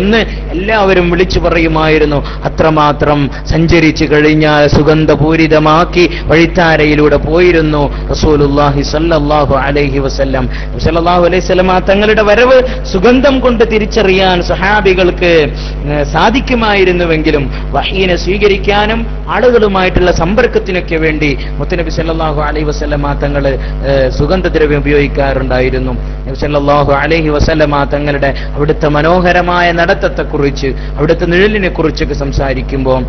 Speaker 1: എല്ലാവരും വിളിച്ചു പറയുമായിരുന്നു അത്രമാത്രം സഞ്ചരിച്ചു കഴിഞ്ഞാൽ സുഗന്ധപൂരിതമാക്കി വഴിത്താരയിലൂടെ പോയിരുന്നു റസൂലുല്ലാഹി സല്ലല്ലാഹു അലൈഹി വസല്ലം സല്ലല്ലാഹു അലൈഹി വസല്ലം തങ്ങളുടെ വരവ് സുഗന്ധം കൊണ്ട് തിരിച്ചറിയാൻ സഹാബികൾക്ക് ഏഹ്, സാധിക്കുമായിരുന്നുവെങ്കിലും വഹീനെ സ്വീകരിക്കാനും ആളുകളുമായിട്ടുള്ള സമ്പർക്കത്തിനൊക്കെ വേണ്ടി മുത്തനബി സല്ലല്ലാഹു അലൈഹി വസല്ലം തങ്ങൾ സുഗന്ധദ്രവ്യം ഉപയോഗിക്കാറുണ്ടായിരുന്നു നബി സല്ലല്ലാഹു അലൈഹി വസല്ലം തങ്ങളുടെ അവിടുത്തെ മനോഹരമായ നടത്തത്തെക്കുറിച്ച് അവിടുത്തെ നിഴലിനെ കുറിച്ചൊക്കെ സംസാരിക്കുമ്പോൾ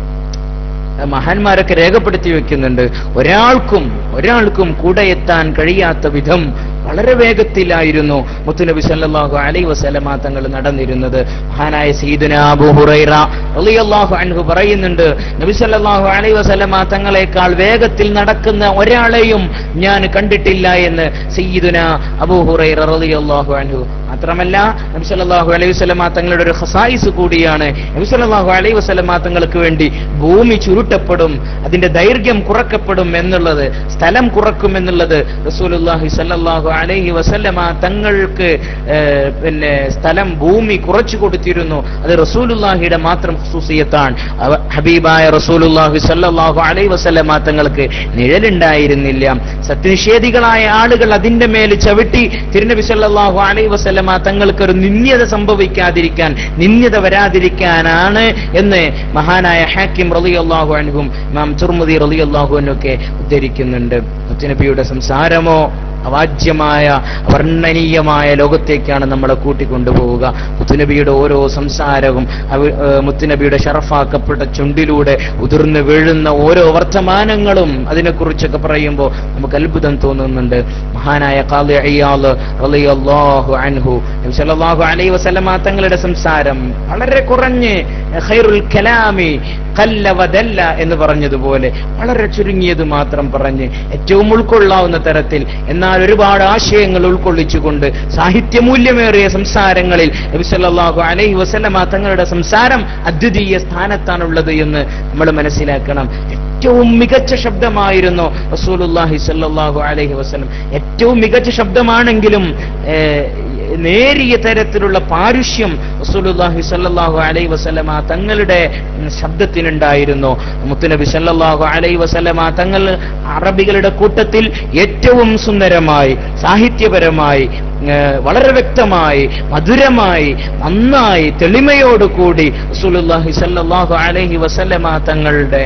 Speaker 1: മഹാന്മാരൊക്കെ രേഖപ്പെടുത്തി വെക്കുന്നുണ്ട് ഒരാൾക്കും ഒരാൾക്കും കൂടെ എത്താൻ കഴിയാത്ത വിധം വളരെ വേഗത്തിലായിരുന്നു മുത്തുനബി സല്ലല്ലാഹു അലൈഹി വസല്ലമ തങ്ങൾ നടന്നിരുന്നത് മഹാനായ സീദുന അബൂ ഹുറൈറ റളിയല്ലാഹു അൻഹു പറയുന്നുണ്ട് നബി സല്ലല്ലാഹു അലൈഹി വസല്ലമ തങ്ങളെക്കാൾ വേഗത്തിൽ നടക്കുന്ന ഒരാളെയും ഞാൻ കണ്ടിട്ടില്ല എന്ന് സയ്യിദുന അബൂ ഹുറൈറ റളിയല്ലാഹു അൻഹു മാത്രമല്ല നബി സല്ലല്ലാഹു അലൈഹി വസല്ലമ തങ്ങളുടെ ഒരു ഖസായിസ് കൂടിയാണ് നബി സല്ലല്ലാഹു അലൈഹി വസല്ലമ തങ്ങൾക്ക് വേണ്ടി ഭൂമി ചുരുട്ടപ്പെടും അതിന്റെ ദൈർഘ്യം കുറക്കപ്പെടും എന്നുള്ളത് സ്ഥലം കുറക്കും എന്നുള്ളത് റസൂലുള്ളാഹി സല്ലല്ലാഹു അലൈഹി വസല്ലമ തങ്ങൾക്ക് ഏഹ്, പിന്നെ സ്ഥലം ഭൂമി കുറച്ചു കൊടുത്തിരുന്നു അത് റസൂലുള്ളാഹിയുടെ മാത്രം ഖുസൂസിയത്താണ് അവ- ഹബീബായ റസൂലുള്ളാഹി സല്ലല്ലാഹു അലൈഹി വസല്ലമ തങ്ങൾക്ക് നിഴലുണ്ടായിരുന്നില്ല സത്യനിഷേധികളായ ആളുകൾ അതിന്റെ മേൽ ചവിട്ടി തിരുനബി സല്ലല്ലാഹു അലൈഹി വസല്ലമ തങ്ങൾക്ക് ഒരു നിന്ദ്യത സംഭവിക്കാതിരിക്കാൻ നിന്ദ്യത വരാതിരിക്കാനാണ് എന്ന് മഹാനായ ഹാക്കിം റളിയല്ലാഹു അൻഹും ഇമാം തുർമുദി റളിയല്ലാഹു അൻഹുക്കെ ഉദ്ധരിക്കുന്നുണ്ട് മുത്തുനബിയുടെ സംസാരമോ അവാജ്യമായ വർണ്ണനീയമായ ലോകത്തേക്കാണ് നമ്മളെ കൂട്ടിക്കൊണ്ടുപോവുക മുത്തുനബിയുടെ ഓരോ സംസാരവും അവ- ഏഹ് മുത്തുനബിയുടെ ഷറഫാക്കപ്പെട്ട ചുണ്ടിലൂടെ ഉതിർന്നു വീഴുന്ന ഓരോ വർത്തമാനങ്ങളും അതിനെക്കുറിച്ചൊക്കെ പറയുമ്പോൾ നമുക്ക് അത്ഭുതം തോന്നുന്നുണ്ട് മഹാനായ ഖാദി അയ്യാദ് റളിയല്ലാഹു അൻഹു നബി സല്ലല്ലാഹു അലൈഹി വസല്ലമ തങ്ങളുടെ സംസാരം വളരെ കുറഞ്ഞ് ഖൈറുൽ കലാമി കല്ല വദല്ല എന്ന് പറഞ്ഞതുപോലെ വളരെ ചുരുങ്ങിയത് മാത്രം പറഞ്ഞ് ഏറ്റവും ഉൾക്കൊള്ളാവുന്ന തരത്തിൽ എന്നാൽ ഒരുപാട് ആശയങ്ങൾ ഉൾക്കൊള്ളിച്ചുകൊണ്ട് സാഹിത്യമൂല്യമേറിയ സംസാരങ്ങളിൽ നബി സല്ലല്ലാഹു അലൈഹി വസല്ലമ തങ്ങളുടെ സംസാരം അദ്വിതീയ സ്ഥാനത്താണുള്ളത് എന്ന് നമ്മൾ മനസ്സിലാക്കണം ഏറ്റവും മികച്ച ശബ്ദമായിരുന്നു റസൂലുള്ളാഹി സല്ലല്ലാഹു അലൈഹി വസല്ലം ഏറ്റവും മികച്ച ശബ്ദമാണെങ്കിലും ഏഹ്, നേരിയ തരത്തിലുള്ള പാരുഷ്യം റസൂലുള്ളാഹി സല്ലല്ലാഹു അലൈഹി വസല്ലമ തങ്ങളുടെ ഉം, ശബ്ദത്തിനുണ്ടായിരുന്നു മുത്തുനബി സല്ലല്ലാഹു അലൈഹി വസല്ലമ തങ്ങൾ അറബികളുടെ കൂട്ടത്തിൽ ഏറ്റവും സുന്ദരമായി സാഹിത്യപരമായി ഏഹ്, വളരെ വ്യക്തമായി മധുരമായി നന്നായി തെളിമയോടുകൂടി റസൂലുള്ളാഹി സല്ലല്ലാഹു അലൈഹി വസല്ലമ തങ്ങളുടെ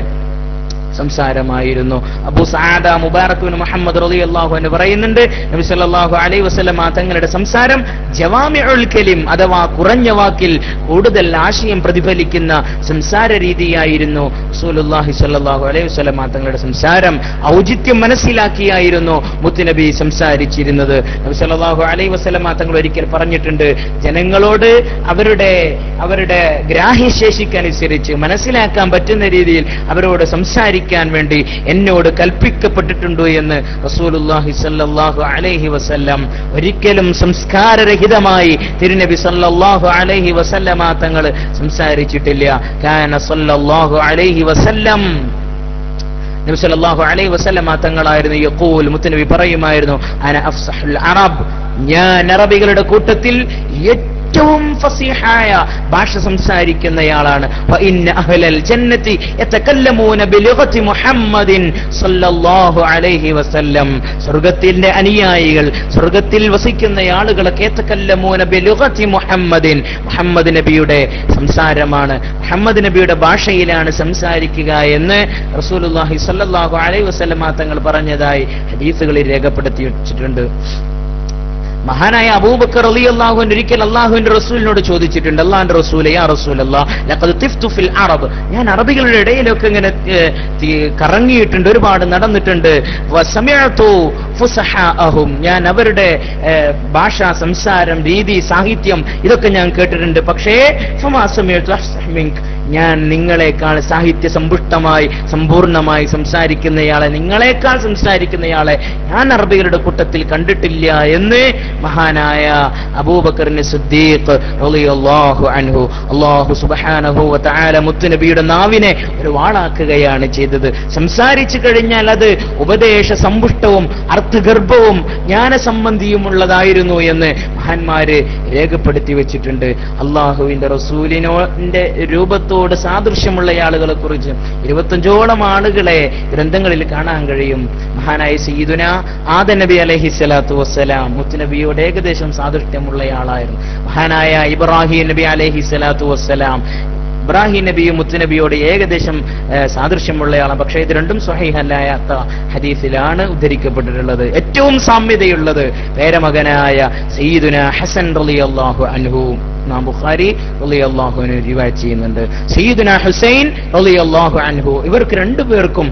Speaker 1: സംസാരമായിരുന്നു Abu Saada Mubarak bin Muhammad റളിയല്ലാഹു അൻഹു പറയുന്നുണ്ട് നബി സല്ലല്ലാഹു അലൈഹി വസല്ലമ തങ്ങളുടെ സംസാരം ജവാമിഉൽ കലിം അഥവാ കുറഞ്ഞ വാക്കിൽ കൂടുതൽ ആശയം പ്രതിഫലിക്കുന്ന സംസാര രീതിയായിരുന്നു റസൂലുള്ളാഹി സ്വല്ലല്ലാഹു അലൈഹി വസല്ലമ തങ്ങളുടെ സംസാരം ഔചിത്യം മനസ്സിലാക്കിയായിരുന്നു മുത്തുനബി സംസാരിച്ചിരുന്നത് നബി സല്ലല്ലാഹു അലൈഹി വസല്ലമ തങ്ങൾ ഒരിക്കൽ പറഞ്ഞിട്ടുണ്ട് ജനങ്ങളോട് അവരുടെ അവരുടെ ഗ്രാഹ്യശേഷിക്കനുസരിച്ച് മനസ്സിലാക്കാൻ പറ്റുന്ന രീതിയിൽ അവരോട് സംസാരിക്കാൻ വേണ്ടി എന്നോട് കൽപ്പിക്കപ്പെട്ടിട്ടുണ്ട് എന്ന് റസൂലുള്ളാഹി സല്ലല്ലാഹു അലൈഹി വസല്ലം ഒരിക്കലും സംസ്കാരരഹിതമായി തിരുനബി സല്ലല്ലാഹു അലൈഹി വസല്ലമ തങ്ങൾ സംസാരിച്ചിട്ടില്ല കാന സല്ലല്ലാഹു അലൈഹി വസല്ലം നബി സല്ലല്ലാഹു അലൈഹി വസല്ലമ തങ്ങളായിരുന്നു യഖൂൽ മുത്തനബി പറയുമായിരുന്നു അന അഫ്സഹുൽ അറബ് ഞാൻ അറബികളുടെ കൂട്ടത്തിൽ ഏറ്റവും ഫസീഹായ ഭാഷ സംസാരിക്കുന്നയാളാണ് വഇന്ന അഹ്ലൽ ജന്നതി യതകല്ലമൂന ബിലുഗതി മുഹമ്മദിൻ സല്ലല്ലാഹു അലൈഹി വസല്ലം സ്വർഗ്ഗത്തിന്റെ അനുയായികൾ സ്വർഗ്ഗത്തിൽ വസിക്കുന്ന ആളുകളൊക്കെ യതകല്ലമൂന ബിലുഗതി മുഹമ്മദിൻ മുഹമ്മദ് നബിയുടെ സംസാരമാണ് മുഹമ്മദ് നബിയുടെ ഭാഷയിലാണ് സംസാരിക്കുക എന്ന് റസൂലുള്ളാഹി സല്ലല്ലാഹു അലൈഹി വസല്ലമ തങ്ങൾ പറഞ്ഞതായി ഹദീസുകളിൽ രേഖപ്പെടുത്തി വെച്ചിട്ടുണ്ട് മഹാനായ അബൂബക്കർ റളിയല്ലാഹു അൻഹു ഒരിക്കൽ അള്ളാഹുവിന്റെ റസൂലിനോട് ചോദിച്ചിട്ടുണ്ട് അള്ളാഹിന്റെ റസൂലെ യാ റസൂലല്ലാ ലഖദ് തിഫ്തു ഫിൽ അറബ് ഞാൻ അറബികളുടെ ഇടയിലൊക്കെ ഇങ്ങനെ ഏഹ്, തി- കറങ്ങിയിട്ടുണ്ട് ഒരുപാട് നടന്നിട്ടുണ്ട് വസമിഅതു ഫുസഹാഅഹും ഞാൻ അവരുടെ ഏഹ്, ഭാഷ സംസാരം രീതി സാഹിത്യം ഇതൊക്കെ ഞാൻ കേട്ടിട്ടുണ്ട് പക്ഷേ ഫമാ സമിഅതു അഫ്സഹ മിൻക. ഞാൻ നിങ്ങളെക്കാൾ സാഹിത്യ സമ്പുഷ്ടമായി സമ്പൂർണമായി സംസാരിക്കുന്നയാളെ നിങ്ങളെക്കാൾ സംസാരിക്കുന്നയാളെ ഞാൻ അറബികളുടെ കൂട്ടത്തിൽ കണ്ടിട്ടില്ല എന്ന് മഹാനായ അബൂബക്കറിന് സിദ്ദീഖ് റളിയല്ലാഹു അൻഹു അല്ലാഹു സുബ്ഹാനഹു വ തആല മുത്തുനബിയുടെ നാവിനെ ഒരു വാളാക്കുകയാണ് ചെയ്തത് സംസാരിച്ചു കഴിഞ്ഞാൽ അത് ഉപദേശ സമ്പുഷ്ടവും അർത്ഥഗർഭവും ജ്ഞാനസംബന്ധിയുമുള്ളതായിരുന്നു എന്ന് മഹാന്മാര് രേഖപ്പെടുത്തി വെച്ചിട്ടുണ്ട് അള്ളാഹുവിന്റെ റസൂലിനോന്റെ രൂപത്തോട് സാദൃശ്യമുള്ള ആളുകളെ കുറിച്ച് ഇരുപത്തഞ്ചോളം ആളുകളെ ഗ്രന്ഥങ്ങളിൽ കാണാൻ കഴിയും മഹാനായ സീദുന ആദ നബി അലഹി സ്വലാത്തു വസ്സലാം മുത്തുനബിയോട് ഏകദേശം സാദൃശ്യമുള്ളയാളായിരുന്നു മഹാനായ ഇബ്രാഹിം നബി അലഹി സ്വലാത്തു വസ്സലാം ഇബ്രാഹിം നബിയും മുത്തുനബിയോട് ഏകദേശം ഏഹ്, സാദൃശ്യമുള്ളയാളാണ് പക്ഷേ ഇത് രണ്ടും സ്വഹീഹല്ലാത്ത ഹദീസിലാണ് ഉദ്ധരിക്കപ്പെട്ടിട്ടുള്ളത് ഏറ്റവും സാമ്യതയുള്ളത് പേരമകനായ സയ്യിദുന ഹസൻ റളിയല്ലാഹു അൻഹു ഇമാം ബുഖാരി റളിയല്ലാഹു അൻഹു റിവായത്ത് ചെയ്യുന്നുണ്ട് സയ്യിദുന ഹുസൈൻ റളിയല്ലാഹു അൻഹു ഇവർക്ക് രണ്ടുപേർക്കും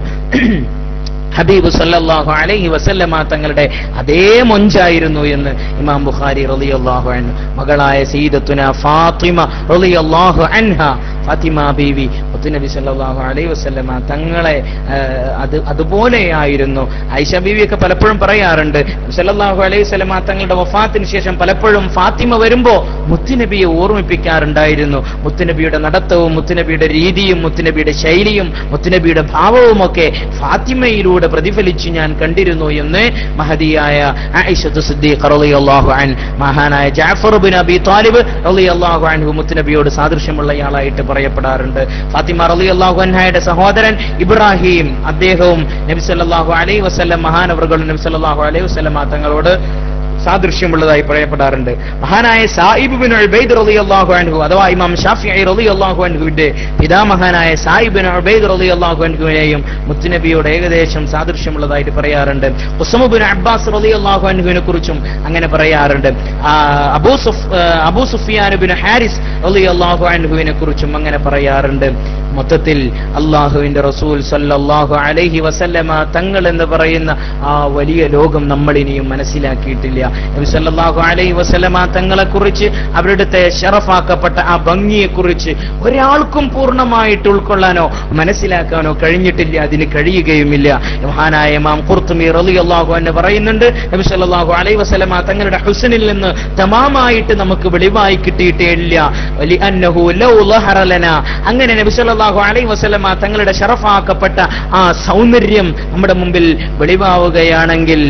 Speaker 1: ഹബീബ് സല്ലല്ലാഹു അലൈഹി വസല്ലമ തങ്ങളുടെ അതേ മൊഞ്ചായിരുന്നു എന്ന് ഇമാം ബുഖാരി റളിയല്ലാഹു അൻഹു മകളായ സയ്യിദത്തുന ഫാത്തിമ റളിയല്ലാഹു അൻഹ ഫാത്തിമ ബീവി മുത്തുനബി സല്ലല്ലാഹു അലൈഹി വസല്ലമ തങ്ങളെ ആ, അത് അതുപോലെയായിരുന്നു ഐഷ ബീവിയൊക്കെ പലപ്പോഴും പറയാറുണ്ട് സല്ലല്ലാഹു അലൈഹി വസല്ലമ തങ്ങളുടെ വഫാത്തിന് ശേഷം പലപ്പോഴും ഫാത്തിമ വരുമ്പോ മുത്തുനബിയെ ഓർമ്മിപ്പിക്കാറുണ്ടായിരുന്നു മുത്തുനബിയുടെ നടത്തവും മുത്തുനബിയുടെ രീതിയും മുത്തുനബിയുടെ ശൈലിയും മുത്തുനബിയുടെ ഭാവവും ഒക്കെ ഫാത്തിമയിലൂടെ പ്രതിഫലിച്ച് ഞാൻ കണ്ടിരുന്നു എന്ന് മഹദിയായ ആയിഷത്തു സിദ്ദീഖ് റളിയല്ലാഹു അൻ മഹാനായ ജാഫർ ബിൻ അബി താലിബ് റളിയല്ലാഹു അൻഹു മുത്തുനബിയോട് സാദൃശ്യമുള്ളയാളായിട്ട് പറയപ്പെടാറുണ്ട് ഫാത്തിമ റളിയല്ലാഹു അൻഹയുടെ സഹോദരൻ ഇബ്രാഹിം അദ്ദേഹവും നബി സല്ലല്ലാഹു അലൈഹി വസല്ലം മഹാനവറുകളും നബി സല്ലല്ലാഹു അലൈഹി വസല്ലം തങ്ങളോട് സാദൃശ്യമുള്ളതായി പറയപ്പെടാറുണ്ട് മഹാനായ സായിബ് ബിൻ ഉബൈദ് റളിയല്ലാഹു അൻഹു അഥവാ ഇമാം ഷാഫിഈ റളിയല്ലാഹു അൻഹുവിന്റെ പിതാമഹാനായ സായിബ് ബിൻ ഉബൈദ് റളിയല്ലാഹു അൻഹുവിനെയും മുത്തുനബിയോട് ഏകദേശം സാദൃശ്യമുള്ളതായിട്ട് പറയാറുണ്ട് ഉസ്മ ബിൻ അബ്ബാസ് റളിയല്ലാഹു അൻഹുവിനെ കുറിച്ചും അങ്ങനെ പറയാറുണ്ട് ആ, അബൂ സുഫ് ആ, അബൂ സുഫിയാൻ ബിൻ ഹാരിസ് റളിയല്ലാഹു അൻഹുവിനെ കുറിച്ചും അങ്ങനെ പറയാറുണ്ട് മൊത്തത്തിൽ അള്ളാഹുവിന്റെ റസൂൽ സല്ലല്ലാഹു അലൈഹി വസല്ലമ തങ്ങൾ എന്ന് പറയുന്ന ആ വലിയ ലോകം നമ്മൾ ഇനിയും മനസ്സിലാക്കിയിട്ടില്ല നബി സല്ലല്ലാഹു അലൈഹി വസല്ലമ തങ്ങളെ കുറിച്ച് അവരുടെ ഷറഫാക്കപ്പെട്ട ആ ഭംഗിയെ കുറിച്ച് ഒരാൾക്കും പൂർണ്ണമായിട്ട് ഉൾക്കൊള്ളാനോ മനസ്സിലാക്കാനോ കഴിഞ്ഞിട്ടില്ല അതിന് കഴിയുകയുമില്ല മഹാനായ ഇമാം ഖുർത്തുമി റളിയല്ലാഹു അൻഹു പറയുന്നുണ്ട് നബി സല്ലല്ലാഹു അലൈഹി വസല്ലമ തങ്ങളുടെ ഹുസ്നിൽ നിന്ന് തമാമായിട്ട് നമുക്ക് വെളിവായി കിട്ടിയിട്ടേ ഇല്ല വലി അന്നഹു ലൗ ലഹറ ലനാ അങ്ങനെ നബി സല്ലല്ലാഹു അലൈഹി വസല്ലമ തങ്ങളുടെ ഷറഫാക്കപ്പെട്ട ആ സൗന്ദര്യം നമ്മുടെ മുമ്പിൽ വെളിവാവുകയാണെങ്കിൽ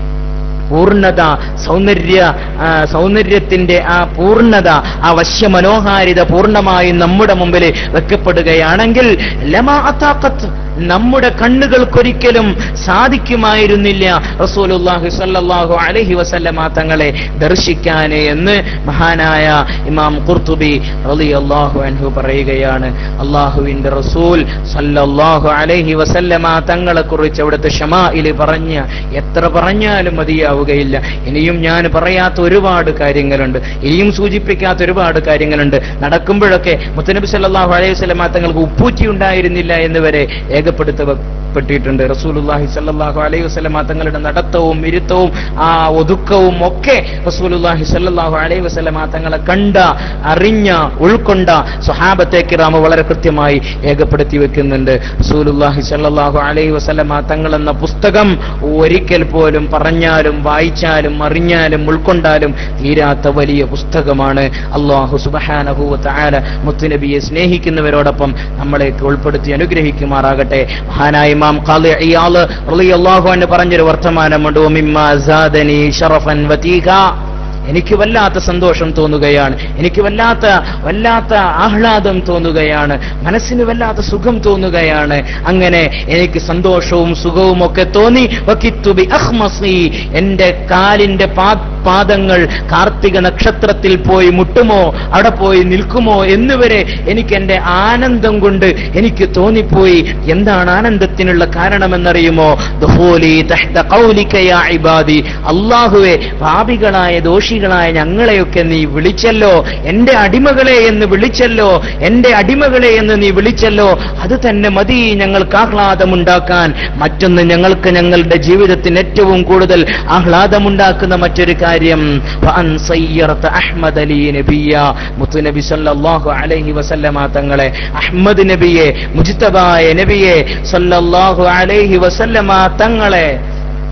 Speaker 1: പൂർണ്ണത സൗന്ദര്യ ആ, സൗന്ദര്യത്തിന്റെ ആ പൂർണ്ണത ആ വശ്യമനോഹാരിത പൂർണ്ണമായും നമ്മുടെ മുമ്പിൽ വെക്കപ്പെടുകയാണെങ്കിൽ ലമാ അതാഖത്ത് നമ്മുടെ കണ്ണുകൾക്കൊരിക്കലും സാധിക്കുമായിരുന്നില്ല റസൂലുള്ളാഹി സ്വല്ലല്ലാഹു അലൈഹി വസല്ലമ തങ്ങളെ ദർശിക്കാൻ എന്ന് മഹാനായ ഇമാം ഖുർത്തുബി റളിയല്ലാഹു അൻഹു പറയുകയാണ് അള്ളാഹുവിന്റെ റസൂൽ സല്ലല്ലാഹു അലൈഹി വസല്ലമ തങ്ങളെ കുറിച്ച് അവിടുത്തെ ഷമായില് പറഞ്ഞ എത്ര പറഞ്ഞാലും മതിയാവുകയില്ല ഇനിയും ഞാൻ പറയാത്ത ഒരുപാട് കാര്യങ്ങളുണ്ട് ഇനിയും സൂചിപ്പിക്കാത്ത ഒരുപാട് കാര്യങ്ങളുണ്ട് നടക്കുമ്പോഴൊക്കെ മുത്തനബി സല്ലല്ലാഹു അലൈഹി വസല്ലമ തങ്ങൾക്ക് ഉപ്പൂറ്റി ഉണ്ടായിരുന്നില്ല എന്ന് വരെ രേഖപ്പെടുത്തപ്പെട്ടിട്ടുണ്ട് റസൂലുള്ളാഹി സല്ലല്ലാഹു അലൈഹി വസല്ലമ തങ്ങളുടെ നടത്തവും ഇരുത്തവും ആ ഒതുക്കവും ഒക്കെ റസൂലുള്ളാഹി സല്ലല്ലാഹു അലൈഹി വസല്ലമ തങ്ങളെ കണ്ട അറിഞ്ഞ ഉൾക്കൊണ്ട സ്വഹാബത്തെ കിറാമ വളരെ കൃത്യമായി രേഖപ്പെടുത്തി വെക്കുന്നുണ്ട് റസൂലുള്ളാഹി സല്ലല്ലാഹു അലൈഹി വസല്ലമ തങ്ങൾ എന്ന പുസ്തകം ഒരിക്കൽ പോലും പറഞ്ഞാലും വായിച്ചാലും അറിഞ്ഞാലും ഉൾക്കൊണ്ടാലും തീരാത്ത വലിയ പുസ്തകമാണ് അള്ളാഹു സുബ്ഹാനഹു വ തആല മുത്തുനബിയെ സ്നേഹിക്കുന്നവരോടൊപ്പം നമ്മളെയൊക്കെ ഉൾപ്പെടുത്തി അനുഗ്രഹിക്കുമാറാകട്ടെ മഹാനായ ഇമാം ഖാദി ഇയാള് റളിയല്ലാഹു അൻഹു പറഞ്ഞൊരു വർത്തമാനമുണ്ട് "വമിമ്മാ സാദനി ശറഫൻ വതീക എനിക്ക് വല്ലാത്ത സന്തോഷം തോന്നുകയാണ് എനിക്ക് വല്ലാത്ത വല്ലാത്ത ആഹ്ലാദം തോന്നുകയാണ് മനസ്സിന് വല്ലാത്ത സുഖം തോന്നുകയാണ് അങ്ങനെ എനിക്ക് സന്തോഷവും സുഖവും ഒക്കെ തോന്നി വക്കിത്തു ബി അഖ്മസി എന്റെ കാലിന്റെ പാ- പാദങ്ങൾ കാർത്തിക നക്ഷത്രത്തിൽ പോയി മുട്ടുമോ അവിടെ പോയി നിൽക്കുമോ എന്നുവരെ എനിക്ക് എന്റെ ആനന്ദം കൊണ്ട് എനിക്ക് തോന്നിപ്പോയി എന്താണ് ആനന്ദത്തിനുള്ള കാരണമെന്നറിയുമോ ദുഹൂലി തഹ്ത ഖൗലിക യാ ഇബാദി അള്ളാഹുവെ പാപികളായ ദോഷികളായ ഞങ്ങളെയൊക്കെ നീ വിളിച്ചല്ലോ എന്റെ അടിമകളെ എന്ന് വിളിച്ചല്ലോ എന്റെ അടിമകളെ എന്ന് നീ വിളിച്ചല്ലോ അത് തന്നെ മതി ഞങ്ങൾക്ക് ആഹ്ലാദമുണ്ടാക്കാൻ മറ്റൊന്ന് ഞങ്ങൾക്ക് ഞങ്ങളുടെ ജീവിതത്തിന് ഏറ്റവും കൂടുതൽ ആഹ്ലാദമുണ്ടാക്കുന്ന മറ്റൊരു കാര്യം വഅൻ സയ്യറത അഹ്മദ് അലി നബിയ മുത്തുനബി സല്ലല്ലാഹു അലൈഹി വസല്ലമ തങ്ങളെ അഹ്മദ് നബിയെ മുജ്തബായ നബിയെ സല്ലല്ലാഹു അലൈഹി വസല്ലമ തങ്ങളെ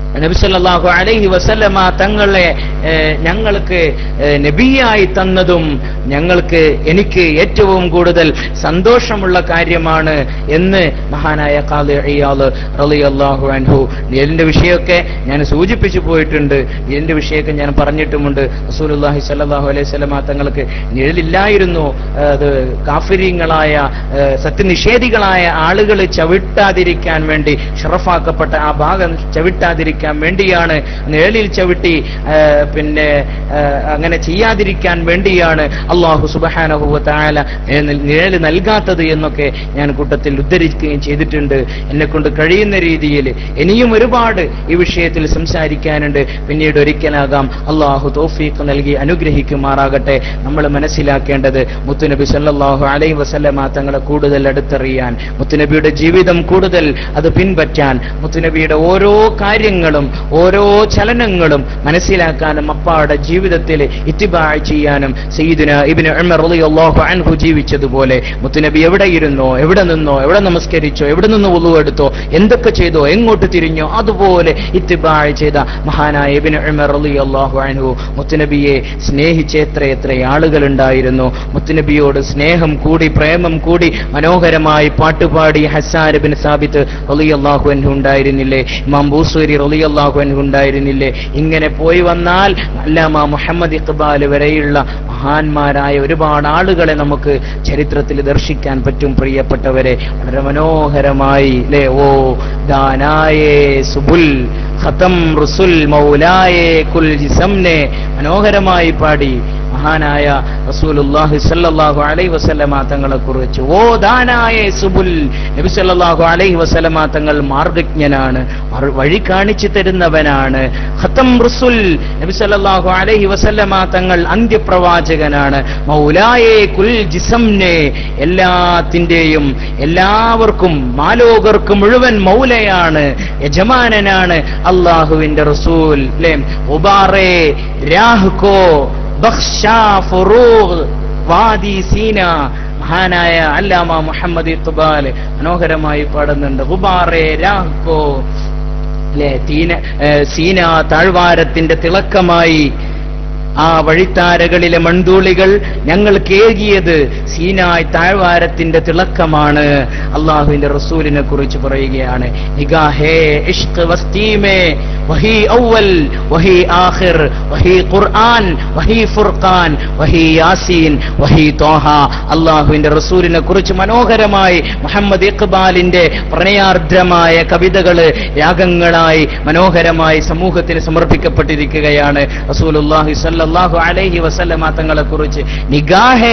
Speaker 1: നബിസല്ലാഹു അലൈഹി വസല്ലമ തങ്ങളെ ഏഹ്, ഞങ്ങൾക്ക് ഏഹ്, നബിയായി തന്നതും ഞങ്ങൾക്ക് എനിക്ക് ഏറ്റവും കൂടുതൽ സന്തോഷമുള്ള കാര്യമാണ് എന്ന് മഹാനായ ഖാദി ഇയാള് റളിയല്ലാഹു അൻഹു നിഴലിന്റെ വിഷയമൊക്കെ ഞാൻ സൂചിപ്പിച്ചു പോയിട്ടുണ്ട് നിഴലിന്റെ വിഷയമൊക്കെ ഞാൻ പറഞ്ഞിട്ടുമുണ്ട് റസൂലുള്ളാഹി സ്വല്ലല്ലാഹു അലൈഹി വസല്ലമ തങ്ങൾക്ക് നിഴലില്ലായിരുന്നു ഏഹ്, അത് കാഫിര്യങ്ങളായ ഏഹ്, സത്യനിഷേധികളായ ആളുകൾ ചവിട്ടാതിരിക്കാൻ വേണ്ടി ഷറഫാക്കപ്പെട്ട ആ ഭാഗം ചവിട്ടാതിരിക്കാൻ വേണ്ടിയാണ് നിഴലിൽ ചവിട്ടി ആ, പിന്നെ ആ, അങ്ങനെ ചെയ്യാതിരിക്കാൻ വേണ്ടിയാണ് അള്ളാഹു സുബഹാനഹുവ താല നിഴൽ നൽകാത്തത് എന്നൊക്കെ ഞാൻ കൂട്ടത്തിൽ ഉദ്ധരിക്കുകയും ചെയ്തിട്ടുണ്ട് എന്നെ കൊണ്ട് കഴിയുന്ന രീതിയിൽ ഇനിയും ഒരുപാട് ഈ വിഷയത്തിൽ സംസാരിക്കാനുണ്ട് പിന്നീട് ഒരിക്കലാകാം അള്ളാഹു തോഫീഖ് നൽകി അനുഗ്രഹിക്കുമാറാകട്ടെ നമ്മൾ മനസ്സിലാക്കേണ്ടത് മുത്തുനബി സല്ലല്ലാഹു അലൈഹി വസല്ലമ തങ്ങളെ കൂടുതൽ അടുത്തറിയാൻ മുത്തുനബിയുടെ ജീവിതം കൂടുതൽ അത് പിൻപറ്റാൻ മുത്തുനബിയുടെ ഓരോ കാര്യങ്ങളും ഓരോ ചലനങ്ങളും മനസ്സിലാക്കാനും അപ്പാടെ ജീവിതത്തിൽ ഇത്തിബാ ചെയ്യാനും സയ്യിദുന ഇബ്നു ഉമർ റളിയല്ലാഹു അൻഹു ജീവിച്ചതുപോലെ മുത്തുനബി എവിടെ ഇരുന്നോ എവിടെ നിന്നോ എവിടെ നമസ്കരിച്ചോ എവിടെ നിന്ന് ഉളു എടുത്തോ എന്തൊക്കെ ചെയ്തോ എങ്ങോട്ട് തിരിഞ്ഞോ അതുപോലെ ഇത്തിബാ ചെയ്ത മഹാനായ ഇബ്നു ഉമർ റളിയല്ലാഹു അൻഹു മുത്തുനബിയെ സ്നേഹിച്ച എത്ര എത്ര ആളുകൾ ഉണ്ടായിരുന്നു മുത്തുനബിയോട് സ്നേഹം കൂടി പ്രേമം കൂടി മനോഹരമായി പാട്ടുപാടി ഹസാൻ ബിൻ സാബിത്ത് റളിയല്ലാഹു അൻഹു ഉണ്ടായിരുന്നില്ലേ ഇമാം ബൂസൂരി റളിയല്ലാഹു അൻഹു ഉണ്ടായിരുന്നില്ലേ ഇങ്ങനെ പോയി വന്നാൽ അല്ലാമ മുഹമ്മദ് ഇഖ്ബാൽ വരെയുള്ള മഹാന്മാരായ ഒരുപാട് ആളുകളെ നമുക്ക് ചരിത്രത്തിൽ ദർശിക്കാൻ പറ്റും പ്രിയപ്പെട്ടവരെ വളരെ മനോഹരമായി അല്ലേ ഓ ദാനായേ സുബുൽ ഖതം റുസുൽ മൗലായേ കുൽ ജിസംനെ മനോഹരമായി പാടി മഹാനായ റസൂലുള്ളാഹി സ്വല്ലല്ലാഹു അലൈഹി വസല്ലമ തങ്ങളെ കുറിച്ച് ഓ ദാനായ സുബുൽ നബി സല്ലല്ലാഹു അലൈഹി വസല്ലമ തങ്ങൾ മാർഗജ്ഞനാണ് മറു- വഴി കാണിച്ചു തരുന്നവനാണ് ഖത്തം റുസുൽ നബി സല്ലല്ലാഹു അലൈഹി വസല്ലമ തങ്ങൾ അന്ത്യപ്രവാചകനാണ് മൗലായേ കുൽ ജിസംനെ എല്ലാത്തിന്റെയും എല്ലാവർക്കും മാലോകർക്ക് മുഴുവൻ മൗലയാണ് യജമാനനാണ് അള്ളാഹുവിന്റെ റസൂൽ അല്ലേ ഉബാറേ രാഹ്കോ ബഖ്ഷാ ഫുറൂഖ് വാദി സീന മഹാനായ അല്ലാമ മുഹമ്മദ് ഇഖ്ബാൽ മനോഹരമായി പാടുന്നുണ്ട് ഹുബാറേ രാഹ്കോ അല്ലെ തീന ഏഹ് സീന താഴ്വാരത്തിന്റെ തിളക്കമായി ആ വഴിത്താരകളിലെ മൺതൂളികൾ ഞങ്ങൾക്ക് ഏകിയത് സീനായ് താഴ്വാരത്തിന്റെ തിളക്കമാണ് അള്ളാഹുവിന്റെ റസൂലിനെ കുറിച്ച് പറയുകയാണ് നിഗാഹേ ഇഷ്ക് വസ്തീമേ വഹി ഔവൽ വഹി ആഖിർ വഹി ഖുർആൻ വഹി ഫുർഖാൻ വഹി യാസീൻ വഹി തോഹ അള്ളാഹുവിന്റെ റസൂലിനെ കുറിച്ച് മനോഹരമായി മുഹമ്മദ് ഇഖ്ബാലിന്റെ പ്രണയാർദ്രമായ കവിതകള് രാഗങ്ങളായി മനോഹരമായി സമൂഹത്തിന് സമർപ്പിക്കപ്പെട്ടിരിക്കുകയാണ് റസൂലുള്ളാഹി സ്വല്ലല്ലാഹു അലൈഹി വസല്ലമ തങ്ങളെ കുറിച്ച് നിഗാഹേ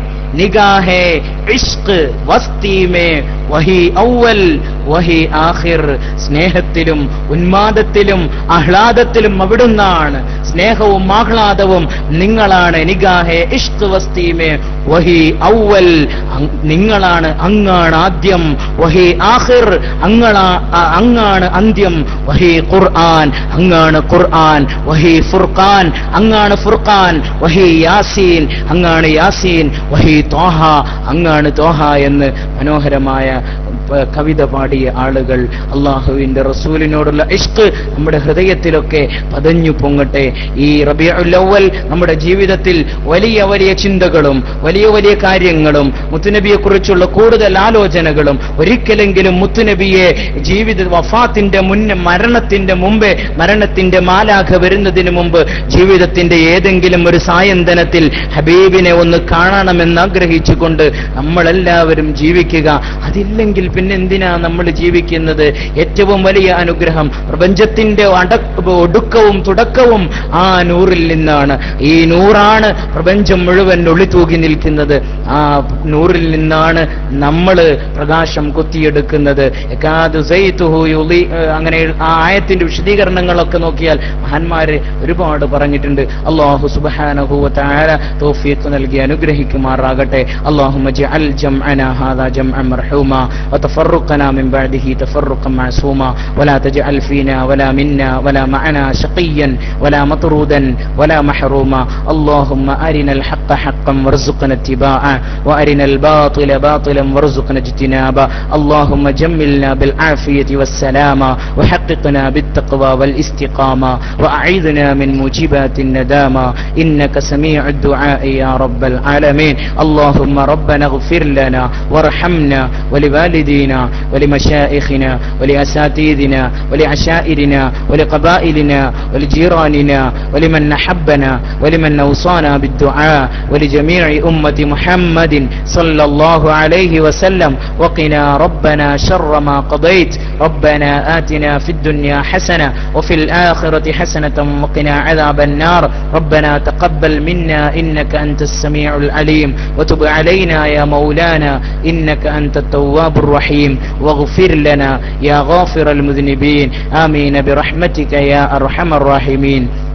Speaker 1: നിഗാഹേ ഇഷ്ക് വസ്തീമേ വഹി ഔവൽ വഹി ആഖിർ സ്നേഹത്തിലും ഉന്മാദത്തിലും ആഹ്ലാദത്തിലും അവിടുന്നാണ് സ്നേഹവും ആഹ്ലാദവും നിങ്ങളാണ് നിഗാഹേ ഇഷ്ക് വസ്തീമേ വഹി ഔവൽ അങ്- നിങ്ങളാണ് അങ്ങാണ് ആദ്യം വഹി ആഖിർ അങ്ങളാ അ- അങ്ങാണ് അന്ത്യം വഹി ഖുർആൻ അങ്ങാണ് ഖുർആൻ വഹി ഫുർഖാൻ അങ്ങാണ് ഫുർഖാൻ വഹി യാസീൻ അങ്ങാണ് യാസീൻ വഹി തോഹ അങ്ങാണ് തോഹ എന്ന് മനോഹരമായ പ- കവിത പാടിയ ആളുകൾ അള്ളാഹുവിന്റെ റസൂലിനോടുള്ള ഇഷ്ക് നമ്മുടെ ഹൃദയത്തിലൊക്കെ പതഞ്ഞു പൊങ്ങട്ടെ ഈ റബിയുൽ അവ്വൽ നമ്മുടെ ജീവിതത്തിൽ വലിയ വലിയ ചിന്തകളും വലിയ വലിയ കാര്യങ്ങളും മുത്തുനബിയെ കുറിച്ചുള്ള കൂടുതൽ ആലോചനകളും ഒരിക്കലെങ്കിലും മുത്തുനബിയെ ജീവിത വഫാത്തിന്റെ മുന്നേ മരണത്തിന്റെ മുമ്പേ മരണത്തിന്റെ മാലാഖ വരുന്നതിന് മുമ്പ് ജീവിതത്തിന്റെ ഏതെങ്കിലും ഒരു സായന്തനത്തിൽ ഹബീബിനെ ഒന്ന് കാണണമെന്ന് ആഗ്രഹിച്ചുകൊണ്ട് നമ്മളെല്ലാവരും ജീവിക്കുക അതില്ലെങ്കിൽ പിന്നെ എന്തിനാ നമ്മൾ ജീവിക്കുന്നത് ഏറ്റവും വലിയ അനുഗ്രഹം പ്രപഞ്ചത്തിന്റെ അടക്ക ഒടുക്കവും തുടക്കവും ആ നൂറിൽ നിന്നാണ് ഈ നൂറാണ് പ്രപഞ്ചം മുഴുവൻ ഒളിത്തൂകി നിൽക്കുന്നത് ആ നൂറിൽ നിന്നാണ് നമ്മൾ പ്രകാശം കൊത്തിയെടുക്കുന്നത് യകാദു സൈതുഹു യുളി- ഏഹ് അങ്ങനെ ആ ആയത്തിന്റെ വിശദീകരണങ്ങളൊക്കെ നോക്കിയാൽ മഹാന്മാര് ഒരുപാട് പറഞ്ഞിട്ടുണ്ട് അള്ളാഹു സുബ്ഹാനഹു വതആല തൗഫീഖ് നൽകി അനുഗ്രഹിക്കുമാറാകട്ടെ اللهم اجعل جمعنا هذا جمعا مرحوما تفرقنا من بعده تفرقا معصوما ولا تجعل فينا ولا منا ولا معنا شقيا ولا مطرودا ولا محروما اللهم أرنا الحق حقا وارزقنا اتباعه وأرنا الباطل باطلا وارزقنا اجتنابه اللهم جملنا بالعافية والسلامة وحققنا بالتقوى والاستقامة وأعيذنا من موجبات الندامة إنك سميع الدعاء يا رب العالمين اللهم ربنا اغفر لنا وارحمنا ولوالدينا ولمشائخنا ولأساتذنا ولعشائرنا ولقبائلنا ولجيراننا ولمن نحبنا ولمن أوصانا بالدعاء ولجميع أمة محمد صلى الله عليه وسلم وقنا ربنا شر ما قضيت ربنا آتنا في الدنيا حسنة وفي الآخرة حسنة وقنا عذاب النار ربنا تقبل منا إنك أنت السميع العليم وتب علينا يا مولانا إنك أنت التواب الرحيم واغفر لنا يا غافر المذنبين آمين برحمتك يا أرحم الراحمين